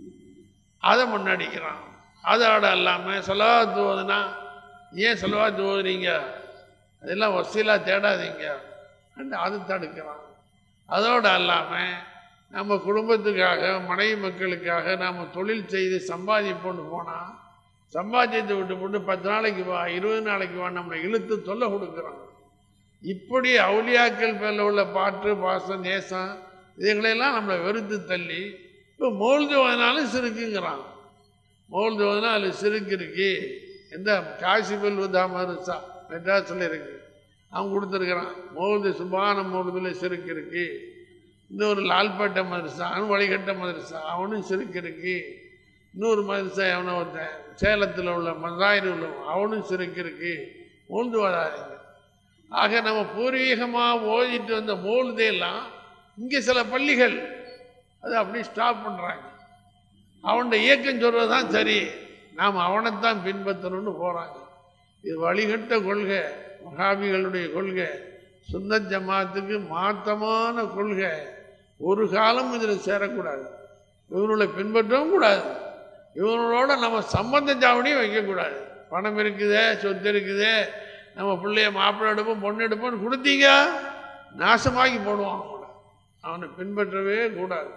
அதை முன்னடிக்கிறான் அதோட இல்லாமல் செலவாத்து ஓதுனா ஏன் செலவாத்து ஓதுறீங்க அதெல்லாம் வசீலாக தேடாதீங்க and அது தடுக்கிறான் அதோடு இல்லாமல் நம்ம குடும்பத்துக்காக மனைவி மக்களுக்காக நாம் தொழில் செய்து சம்பாதிப்போன்னு போனால் சம்பாதித்து விட்டு போட்டு பத்து நாளைக்கு வா இருபது நாளைக்கு வா நம்மளை இழுத்து தொல்லை கொடுக்குறான் இப்படி அவுலியாக்கள் மேல உள்ள பாட்டு பாசம் நேசம் இதுகளையெல்லாம் நம்மளை வெறுத்து தள்ளி இப்போ மோல்து ஓதினாலும் சிறுக்குங்கிறான் மோல்து ஓதினா அதில் சிறுக்கு இருக்கு எந்த காசிபல் உதாமருசா மெட்ராஸில் இருக்கு அவன் கொடுத்துருக்குறான் மோல்து சுபான மோல்துல சிறுக்கு இருக்கு இன்னொரு லால்பேட்டை மதரசா அவன் வழிகட்ட மதரசா அவனும் சிறுக்கு இருக்கு இன்னொரு மதரசா அவனை ஒருத்தன் சேலத்தில் உள்ள மதாயில் உள்ளவன் அவனும் சிறுக்கு இருக்கு மோல்து வராதிங்க ஆக நம்ம பூர்வீகமாக ஓதிட்டு வந்த மோல்தையெல்லாம் இங்கே சில பள்ளிகள் அது அப்படியே ஸ்டாப் பண்ணுறாங்க அவனுடைய இயக்கம் சொல்கிறது தான் சரி நாம் அவனைத்தான் பின்பற்றணும்னு போகிறாங்க இது வழிகட்ட கொள்கை மகாபிகளுடைய கொள்கை சுன்னத் ஜமாத்துக்கு மாற்றமான கொள்கை ஒரு காலம் இதில் சேரக்கூடாது இவர்களை பின்பற்றவும் கூடாது இவங்களோட நம்ம சம்பந்த ஜாவணியும் வைக்கக்கூடாது பணம் இருக்குதே சொத்து இருக்குதே நம்ம பிள்ளைய மாப்பிள்ளை எடுப்போம் பொண்ணு எடுப்போம்னு கொடுத்தீங்க நாசமாக்கி போடுவான் அவனை அவனை பின்பற்றவே கூடாது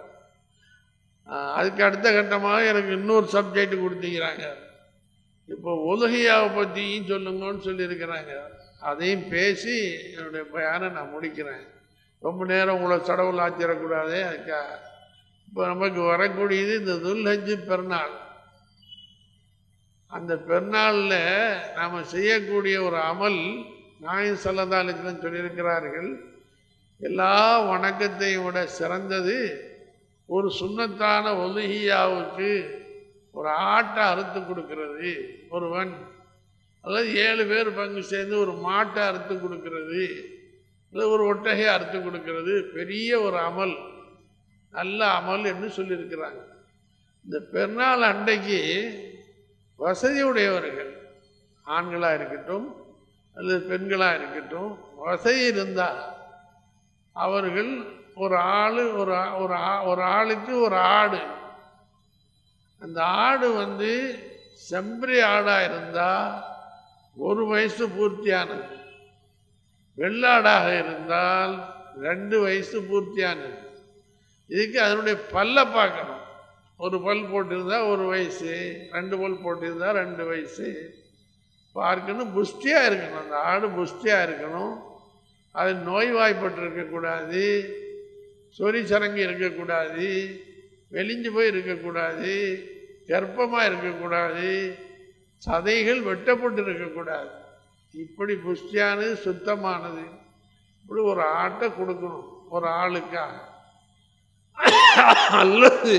ஆஹ் அதுக்கு அடுத்த கட்டமாக எனக்கு இன்னொரு சப்ஜெக்ட் கொடுத்துக்கிறாங்க இப்போ உலகையாவை பற்றியும் சொல்லுங்கன்னு சொல்லியிருக்கிறாங்க அதையும் பேசி என்னுடைய பயானை நான் முடிக்கிறேன் ரொம்ப நேரம் உங்களை கடவுள் ஆச்சிடக்கூடாது அதுக்காக இப்போ நமக்கு வரக்கூடியது இந்த துல்ஹஜ்ஜு பெருநாள் அந்த பெருநாளில் நாம் செய்யக்கூடிய ஒரு அமல் நாயம் சல்லதாலிசன் சொல்லியிருக்கிறார்கள் எல்லா வணக்கத்தையும் விட சிறந்தது ஒரு சுன்னத்தான ஒலுகியாவுக்கு ஒரு ஆட்டை அறுத்து கொடுக்கிறது ஒருவன் அல்லது ஏழு பேர் பங்கு சேர்ந்து ஒரு மாட்டை அறுத்து கொடுக்கிறது அல்லது ஒரு ஒட்டகையை அறுத்து கொடுக்கிறது பெரிய ஒரு அமல் நல்ல அமல் என்று சொல்லியிருக்கிறாங்க இந்த பெருநாள் அன்றைக்கு வசதியுடையவர்கள் ஆண்களாக இருக்கட்டும் அல்லது பெண்களாக இருக்கட்டும் வசதி இருந்தால் அவர்கள் ஒரு ஆள் ஒரு ஆ- ஒரு ஆ- ஒரு ஆளுக்கு ஒரு ஆடு அந்த ஆடு வந்து செம்பரி ஆடாக இருந்தால் ஒரு வயசு பூர்த்தியானது வெள்ளாடாக இருந்தால் ரெண்டு வயசு பூர்த்தியானது இதுக்கு அதனுடைய பல்லை பார்க்கணும் ஒரு பல் போட்டிருந்தா ஒரு வயசு ரெண்டு பல் போட்டிருந்தா ரெண்டு வயசு பார்க்கணும் புஷ்டியாக இருக்கணும் அந்த ஆடு புஷ்டியாக இருக்கணும் அது நோய்வாய்ப்பட்டு இருக்கக்கூடாது சொறி சரங்கி இருக்கக்கூடாது வெளிஞ்சு போய் இருக்கக்கூடாது கர்ப்பமாக இருக்கக்கூடாது சதைகள் வெட்டப்பட்டு இருக்கக்கூடாது இப்படி புஷ்டியானது சுத்தமானது இப்படி ஒரு ஆட்டை கொடுக்கணும் ஒரு ஆளுக்காக அல்லது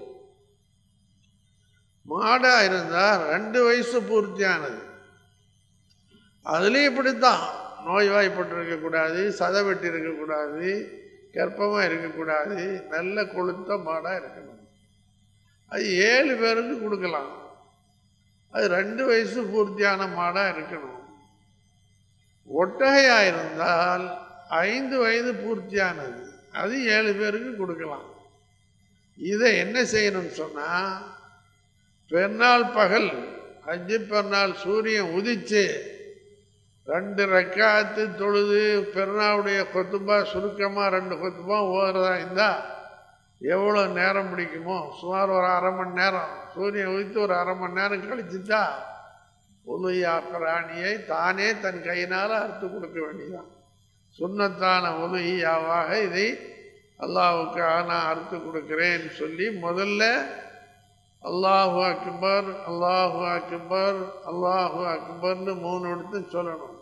மாடா இருந்தால் ரெண்டு வயசு பூர்த்தியானது அதுலேயும் இப்படித்தான் நோய்வாய்ப்பட்டு இருக்கக்கூடாது சதை வெட்டி இருக்கக்கூடாது கர்ப்பமாக இருக்கக்கூடாது நல்ல கொளுத்த மாடாக இருக்கணும் அது ஏழு பேருக்கு கொடுக்கலாம் அது ரெண்டு வயசு பூர்த்தியான மாடாக இருக்கணும் ஒட்டகையாக இருந்தால் ஐந்து வயது பூர்த்தியானது அது ஏழு பேருக்கு கொடுக்கலாம் இதை என்ன செய்யணும்னு சொன்னால் பெருநாள் பகல் அஞ்சு பெருநாள் சூரியன் உதிச்சு ரெண்டு ரக்காத்து தொழுது பெருநாளுடைய கொத்துபா சுருக்கமாக ரெண்டு கொத்துபா ஓதுறதா இருந்தால் எவ்வளோ நேரம் பிடிக்குமோ சுமார் ஒரு அரை மணி நேரம் சூரியன் உதித்து ஒரு அரை மணி நேரம் கழிச்சுட்டா உலுயா பிராணியை தானே தன் கையினால் அறுத்து கொடுக்க வேண்டியதான் சுன்னத்தான உலுகியாவாக இதை அல்லாஹுக்காக நான் அறுத்து கொடுக்கிறேன் சொல்லி முதல்ல அல்லாஹு அக்பர் அல்லாஹு அக்பர் அல்லாஹு அக்பர்னு மூணு எடுத்து சொல்லணும்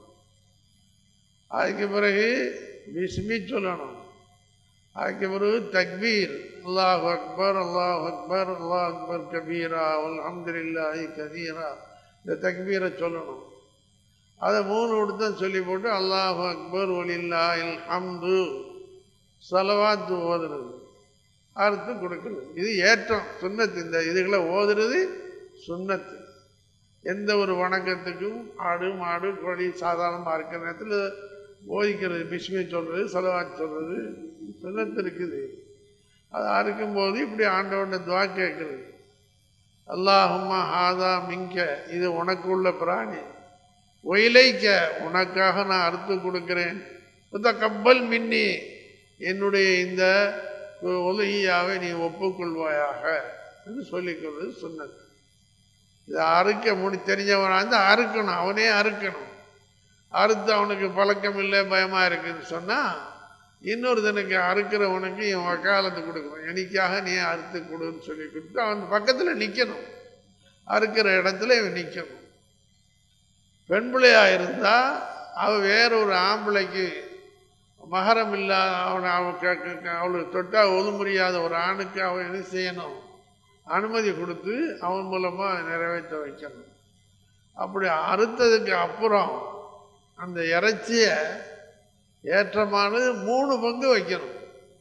அதுக்கு பிறகு பிஸ்மி சொல்லணும் அதுக்கு பிறகு தக்பீர் அல்லாஹு அக்பர் அல்லாஹு அக்பர் அல்லாஹ் அக்பர் கபீரா அல்ஹம்துலில்லாஹி கதீரா இந்த தக்பீரை சொல்லணும் அதை மூணு விடுத்தம் சொல்லி போட்டு அல்லாஹு அக்பர் ஒலில்லா இல் ஹம்து சலவாத்து ஓதுறது அறுத்து கொடுக்குறது இது ஏற்றம் சுண்ணத்து இந்த இதுகளை ஓதுறது சுண்ணத்து எந்த ஒரு வணக்கத்துக்கும் ஆடு மாடு கோழி சாதாரணமாக இருக்கிற நேரத்தில் ஓதிக்கிறது பிஸ்மி சொல்கிறது செலவாத்து சொல்கிறது சுண்ணத்து இருக்குது அது அறுக்கும்போது இப்படி ஆண்டவன துவா கேட்குறது அல்லாஹும்மா ஹாதா மிங்க இது உனக்கு உள்ள பிராணி ஒயிலைக்க உனக்காக நான் அறுத்து கொடுக்கிறேன் புத்த கப்பல் மின்னி என்னுடைய இந்த உலகியாவை நீ ஒப்புக்கொள்வாயாக என்று சொல்லிக்கொள்வது சொன்னது இதை அறுக்க முடி தெரிஞ்சவனாக இருந்தால் அறுக்கணும் அவனே அறுக்கணும் அறுத்து அவனுக்கு பழக்கம் இல்லை பயமாக இருக்குன்னு சொன்னால் இன்னொருத்தனுக்கு அறுக்கிறவனுக்கு என் வக்காலத்து கொடுக்கணும் எனக்காக நீ அறுத்து கொடுன்னு சொல்லி கொடுத்து அவன் பக்கத்தில் நிற்கணும் அறுக்கிற இடத்துல இவன் நிற்கணும் பெண் பிள்ளையாக இருந்தால் அவள் வேற ஒரு ஆம்பளைக்கு மகரம் இல்லாத அவனை அவன் அவளுக்கு தொட்டால் ஒது முடியாத ஒரு ஆணுக்கு அவன் என்ன செய்யணும் அனுமதி கொடுத்து அவன் மூலமாக நிறைவேற்ற வைக்கணும் அப்படி அறுத்ததுக்கு அப்புறம் அந்த இறைச்சியை ஏற்றமானது மூணு பங்கு வைக்கணும்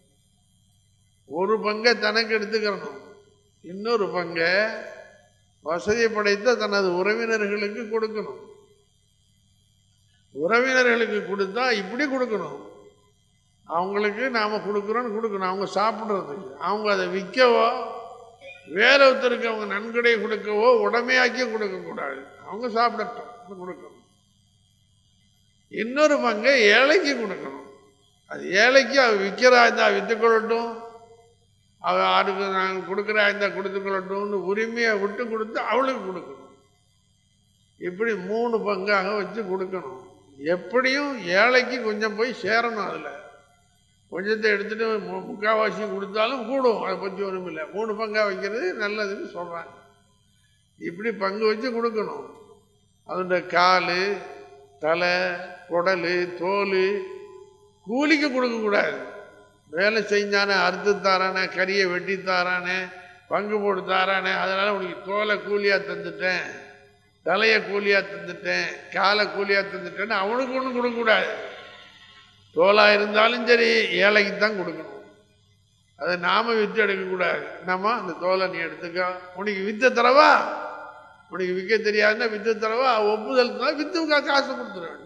ஒரு பங்கை தனக்கு எடுத்துக்கிறணும் இன்னொரு பங்கை வசதி படைத்த தனது உறவினர்களுக்கு கொடுக்கணும் உறவினர்களுக்கு கொடுத்தா இப்படி கொடுக்கணும் அவங்களுக்கு நாம் கொடுக்குறோன்னு கொடுக்கணும் அவங்க சாப்பிட்றதுக்கு அவங்க அதை விற்கவோ வேற ஒருத்தருக்கு அவங்க நன்கொடை கொடுக்கவோ உடமையாக்கி கொடுக்கக்கூடாது அவங்க சாப்பிடட்டும் கொடுக்கணும் இன்னொரு பங்கை ஏழைக்கு கொடுக்கணும் அது ஏழைக்கு அவ விற்கிறா இருந்தால் விற்றுக்கொள்ளட்டும் அவ ஆளுக்கு நாங்கள் கொடுக்குறா இருந்தால் கொடுத்துக்கொள்ளட்டும்னு உரிமையை விட்டு கொடுத்து அவளுக்கு கொடுக்கணும் இப்படி மூணு பங்காக வச்சு கொடுக்கணும் எப்படியும் ஏழைக்கு கொஞ்சம் போய் சேரணும் அதில் கொஞ்சத்தை எடுத்துகிட்டு மு- முக்காவாசி கொடுத்தாலும் கூடும் அதை பற்றி ஒன்றும் இல்லை மூணு பங்காக வைக்கிறது நல்லதுன்னு சொல்கிறாங்க இப்படி பங்கு வச்சு கொடுக்கணும் அதோட கால் தலை குடல் தோல் கூலிக்கு கொடுக்கக்கூடாது வேலை செஞ்சானே அறுத்து தாரானே கறியை வெட்டி தாரானே பங்கு போட்டு தாரானே அதனால் உனக்கு தோலை கூலியாக தந்துட்டேன் தலையை கூலியாக தந்துட்டேன் காலை கூலியாக தந்துட்டேன்னு அவனுக்கு ஒன்றும் கொடுக்கக்கூடாது தோலாக இருந்தாலும் சரி ஏழைக்கு தான் கொடுக்கணும் அதை நாம விற்று எடுக்கக்கூடாது நம்ம அந்த தோலை நீ எடுத்துக்க உனக்கு வித்த தரவா உனக்கு விற்க தெரியாதுன்னா வித்து தரவா ஒப்புதல் தான் வித்து கா- காசு கொடுத்துட வேண்டும்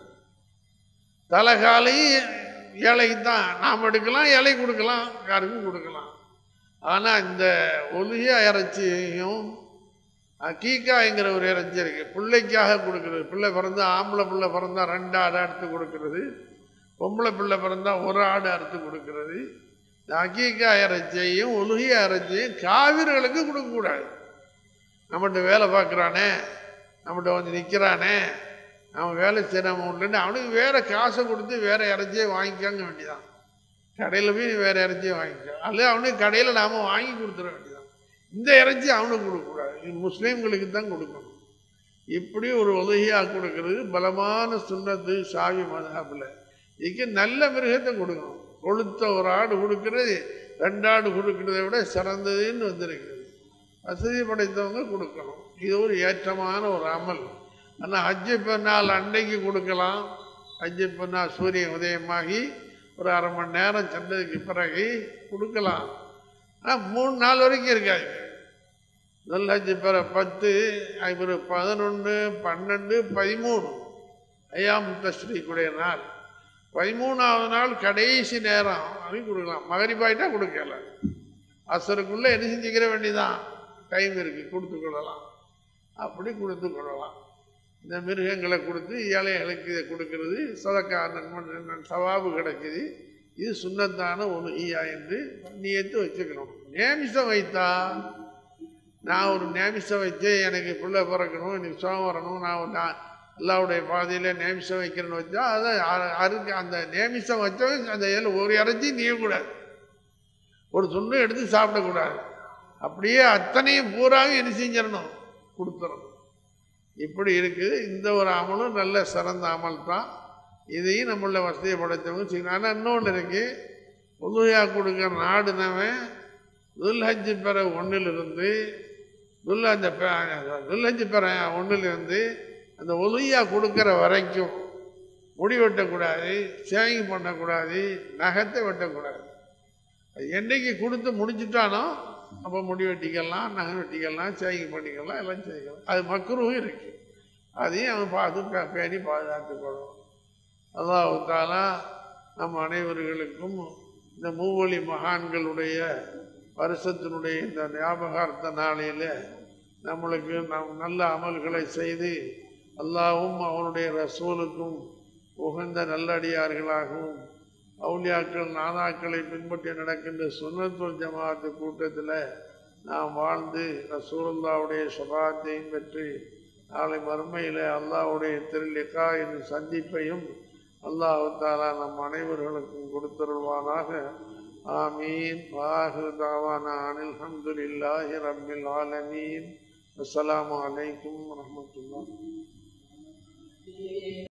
தலைகாலையும் ஏழைக்கு தான் நாம் எடுக்கலாம் ஏழை கொடுக்கலாம் யாருக்கும் கொடுக்கலாம் ஆனால் இந்த ஒலிய இறைச்சியையும் அக்கீக்காய்ங்கிற ஒரு இறைச்சி இருக்கு பிள்ளைக்காக கொடுக்கறது பிள்ளை பிறந்தா ஆம்பளை பிள்ளை பிறந்தா ரெண்டு ஆடு அறுத்து கொடுக்கறது பொம்பளை பிள்ளை பிறந்தா ஒரு ஆடு அறுத்து கொடுக்கறது இந்த அக்கீக்கா இறைச்சியையும் ஒலுகிய இறைச்சியையும் காவிர்களுக்கு கொடுக்கக்கூடாது நம்மகிட்ட வேலை பார்க்குறானே நம்மகிட்ட வந்து நிற்கிறானே அவன் வேலை செய்கிறாம இல்லைன்னு அவனுக்கு வேற காசை கொடுத்து வேற இறைச்சியை வாங்கிக்காங்க வேண்டியதான் கடையில் போய் நீ வேற இறைச்சியை வாங்கிக்க அல்லது அவனுக்கு கடையில் நாம் வாங்கி கொடுத்துட வேண்டியதான் இந்த இறைச்சி அவனுக்கு கொடுக்கக்கூடாது இது முஸ்லீம்களுக்கு தான் கொடுக்கணும் இப்படி ஒரு உதவியாக கொடுக்கறது பலமான சுண்ணத்து சாவி மதஹாபில் இதுக்கு நல்ல மிருகத்தை கொடுக்கணும் கொளுத்த ஒரு ஆடு கொடுக்கறது ரெண்டு ஆடு கொடுக்கறதை விட சிறந்ததுன்னு வந்திருக்குது வசதி படைத்தவங்க கொடுக்கணும் இது ஒரு ஏற்றமான ஒரு அமல் ஆனால் ஹஜ்ஜு பெருநாள் அன்னைக்கு கொடுக்கலாம் ஹஜ்ஜு பெருநாள் சூரியன் உதயமாகி ஒரு அரை மணி நேரம் சென்றதுக்கு பிறகு கொடுக்கலாம் ஆனால் மூணு நாள் வரைக்கும் இருக்காது நல்ல ஹஜ்ஜு பெற பத்து அப்புறம் பதினொன்று பன்னெண்டு பதிமூணு ஐயாம் தஸ்ரீக்குடைய நாள் பதிமூணாவது நாள் கடைசி நேரம் அப்படின்னு கொடுக்கலாம் மகரிபாயிட்டா கொடுக்கல அசருக்குள்ளே என்ன செஞ்சுக்கிற வேண்டியதான் டைம் இருக்குது கொடுத்து கொள்ளலாம் அப்படி கொடுத்து கொள்ளலாம் இந்த மிருகங்களை கொடுத்து ஏழைகளுக்கு இதை கொடுக்கறது சதக்கா நன்மன் சவாபு கிடைக்குது இது சுண்ணத்தான ஒரு ஈயா என்று நியத்து வச்சுக்கணும் நேமிசம் வைத்தா நான் ஒரு நேமிசம் வச்சு எனக்கு பிள்ளை பிறக்கணும் எனக்கு சுகம் வரணும் நான் ஒரு நா- அல்லாவுடைய பாதையில் நேமிசம் வைக்கிறேன்னு வச்சா அதை அ- அறுக்க அந்த நேமிசம் வச்சவன் அந்த இதில் ஒரு இறைச்சி நீயக்கூடாது ஒரு துண்டு எடுத்து சாப்பிடக்கூடாது அப்படியே அத்தனையும் பூராவும் என்ன செஞ்சிடணும் கொடுத்துடணும் இப்படி இருக்குது இந்த ஒரு அமலும் நல்ல சிறந்த அமல் தான் இதையும் நம்மள வசதியை படைத்தவங்க செய்யணும் ஆனால் இன்னொன்று இருக்குது உதவியாக கொடுக்குற நாடுனவன் துல்ஹஜ்ஜு பெற ஒன்றிலிருந்து துல் அந்த துல்ஹஜ்ஜு பெற ஒன்றிலிருந்து அந்த உதவியா கொடுக்குற வரைக்கும் முடி வெட்டக்கூடாது சேவிங் பண்ணக்கூடாது நகத்தை வெட்டக்கூடாது அது என்னைக்கு கொடுத்து முடிச்சிட்டானோ அப்போ முடி வெட்டிக்கலாம் நகை வெட்டிக்கலாம் சேவிங் பண்ணிக்கலாம் எல்லாம் செய்யலாம் அது மக்ருவும் இருக்கு அதையும் அவன் பார்த்து பே- பேணி பாதுகாத்துக்கணும் அல்லாஹ் தாலா நம் அனைவர்களுக்கும் இந்த மூவொலி மகான்களுடைய வருஷத்தினுடைய இந்த ஞாபகார்த்த நாளையில் நம்மளுக்கு நாம் நல்ல அமல்களை செய்து அல்லாவும் அவனுடைய ரசூலுக்கும் உகந்த நல்லடியார்களாகவும் அவுலியாக்கள் நாதாக்களை பின்பற்றி நடக்கின்ற சுன்னத்துல் ஜமாஅத்து கூட்டத்தில் நாம் வாழ்ந்து ரசூலுல்லாவுடைய சுபாத்தையும் பெற்று நாளை மறுமையில் அல்லாஹ்வுடைய திருலிக்கா என்ற சந்திப்பையும் அல்லாஹ் தாலா நம் அனைவர்களுக்கும் கொடுத்தருள்வானாக ஆமீன் வாஹு தாவானா அனில் ஹம்துலில்லாஹி ரப்பில் ஆலமீன் அஸ்ஸலாமு அலைக்கும் வரஹ்மத்துல்லாஹ்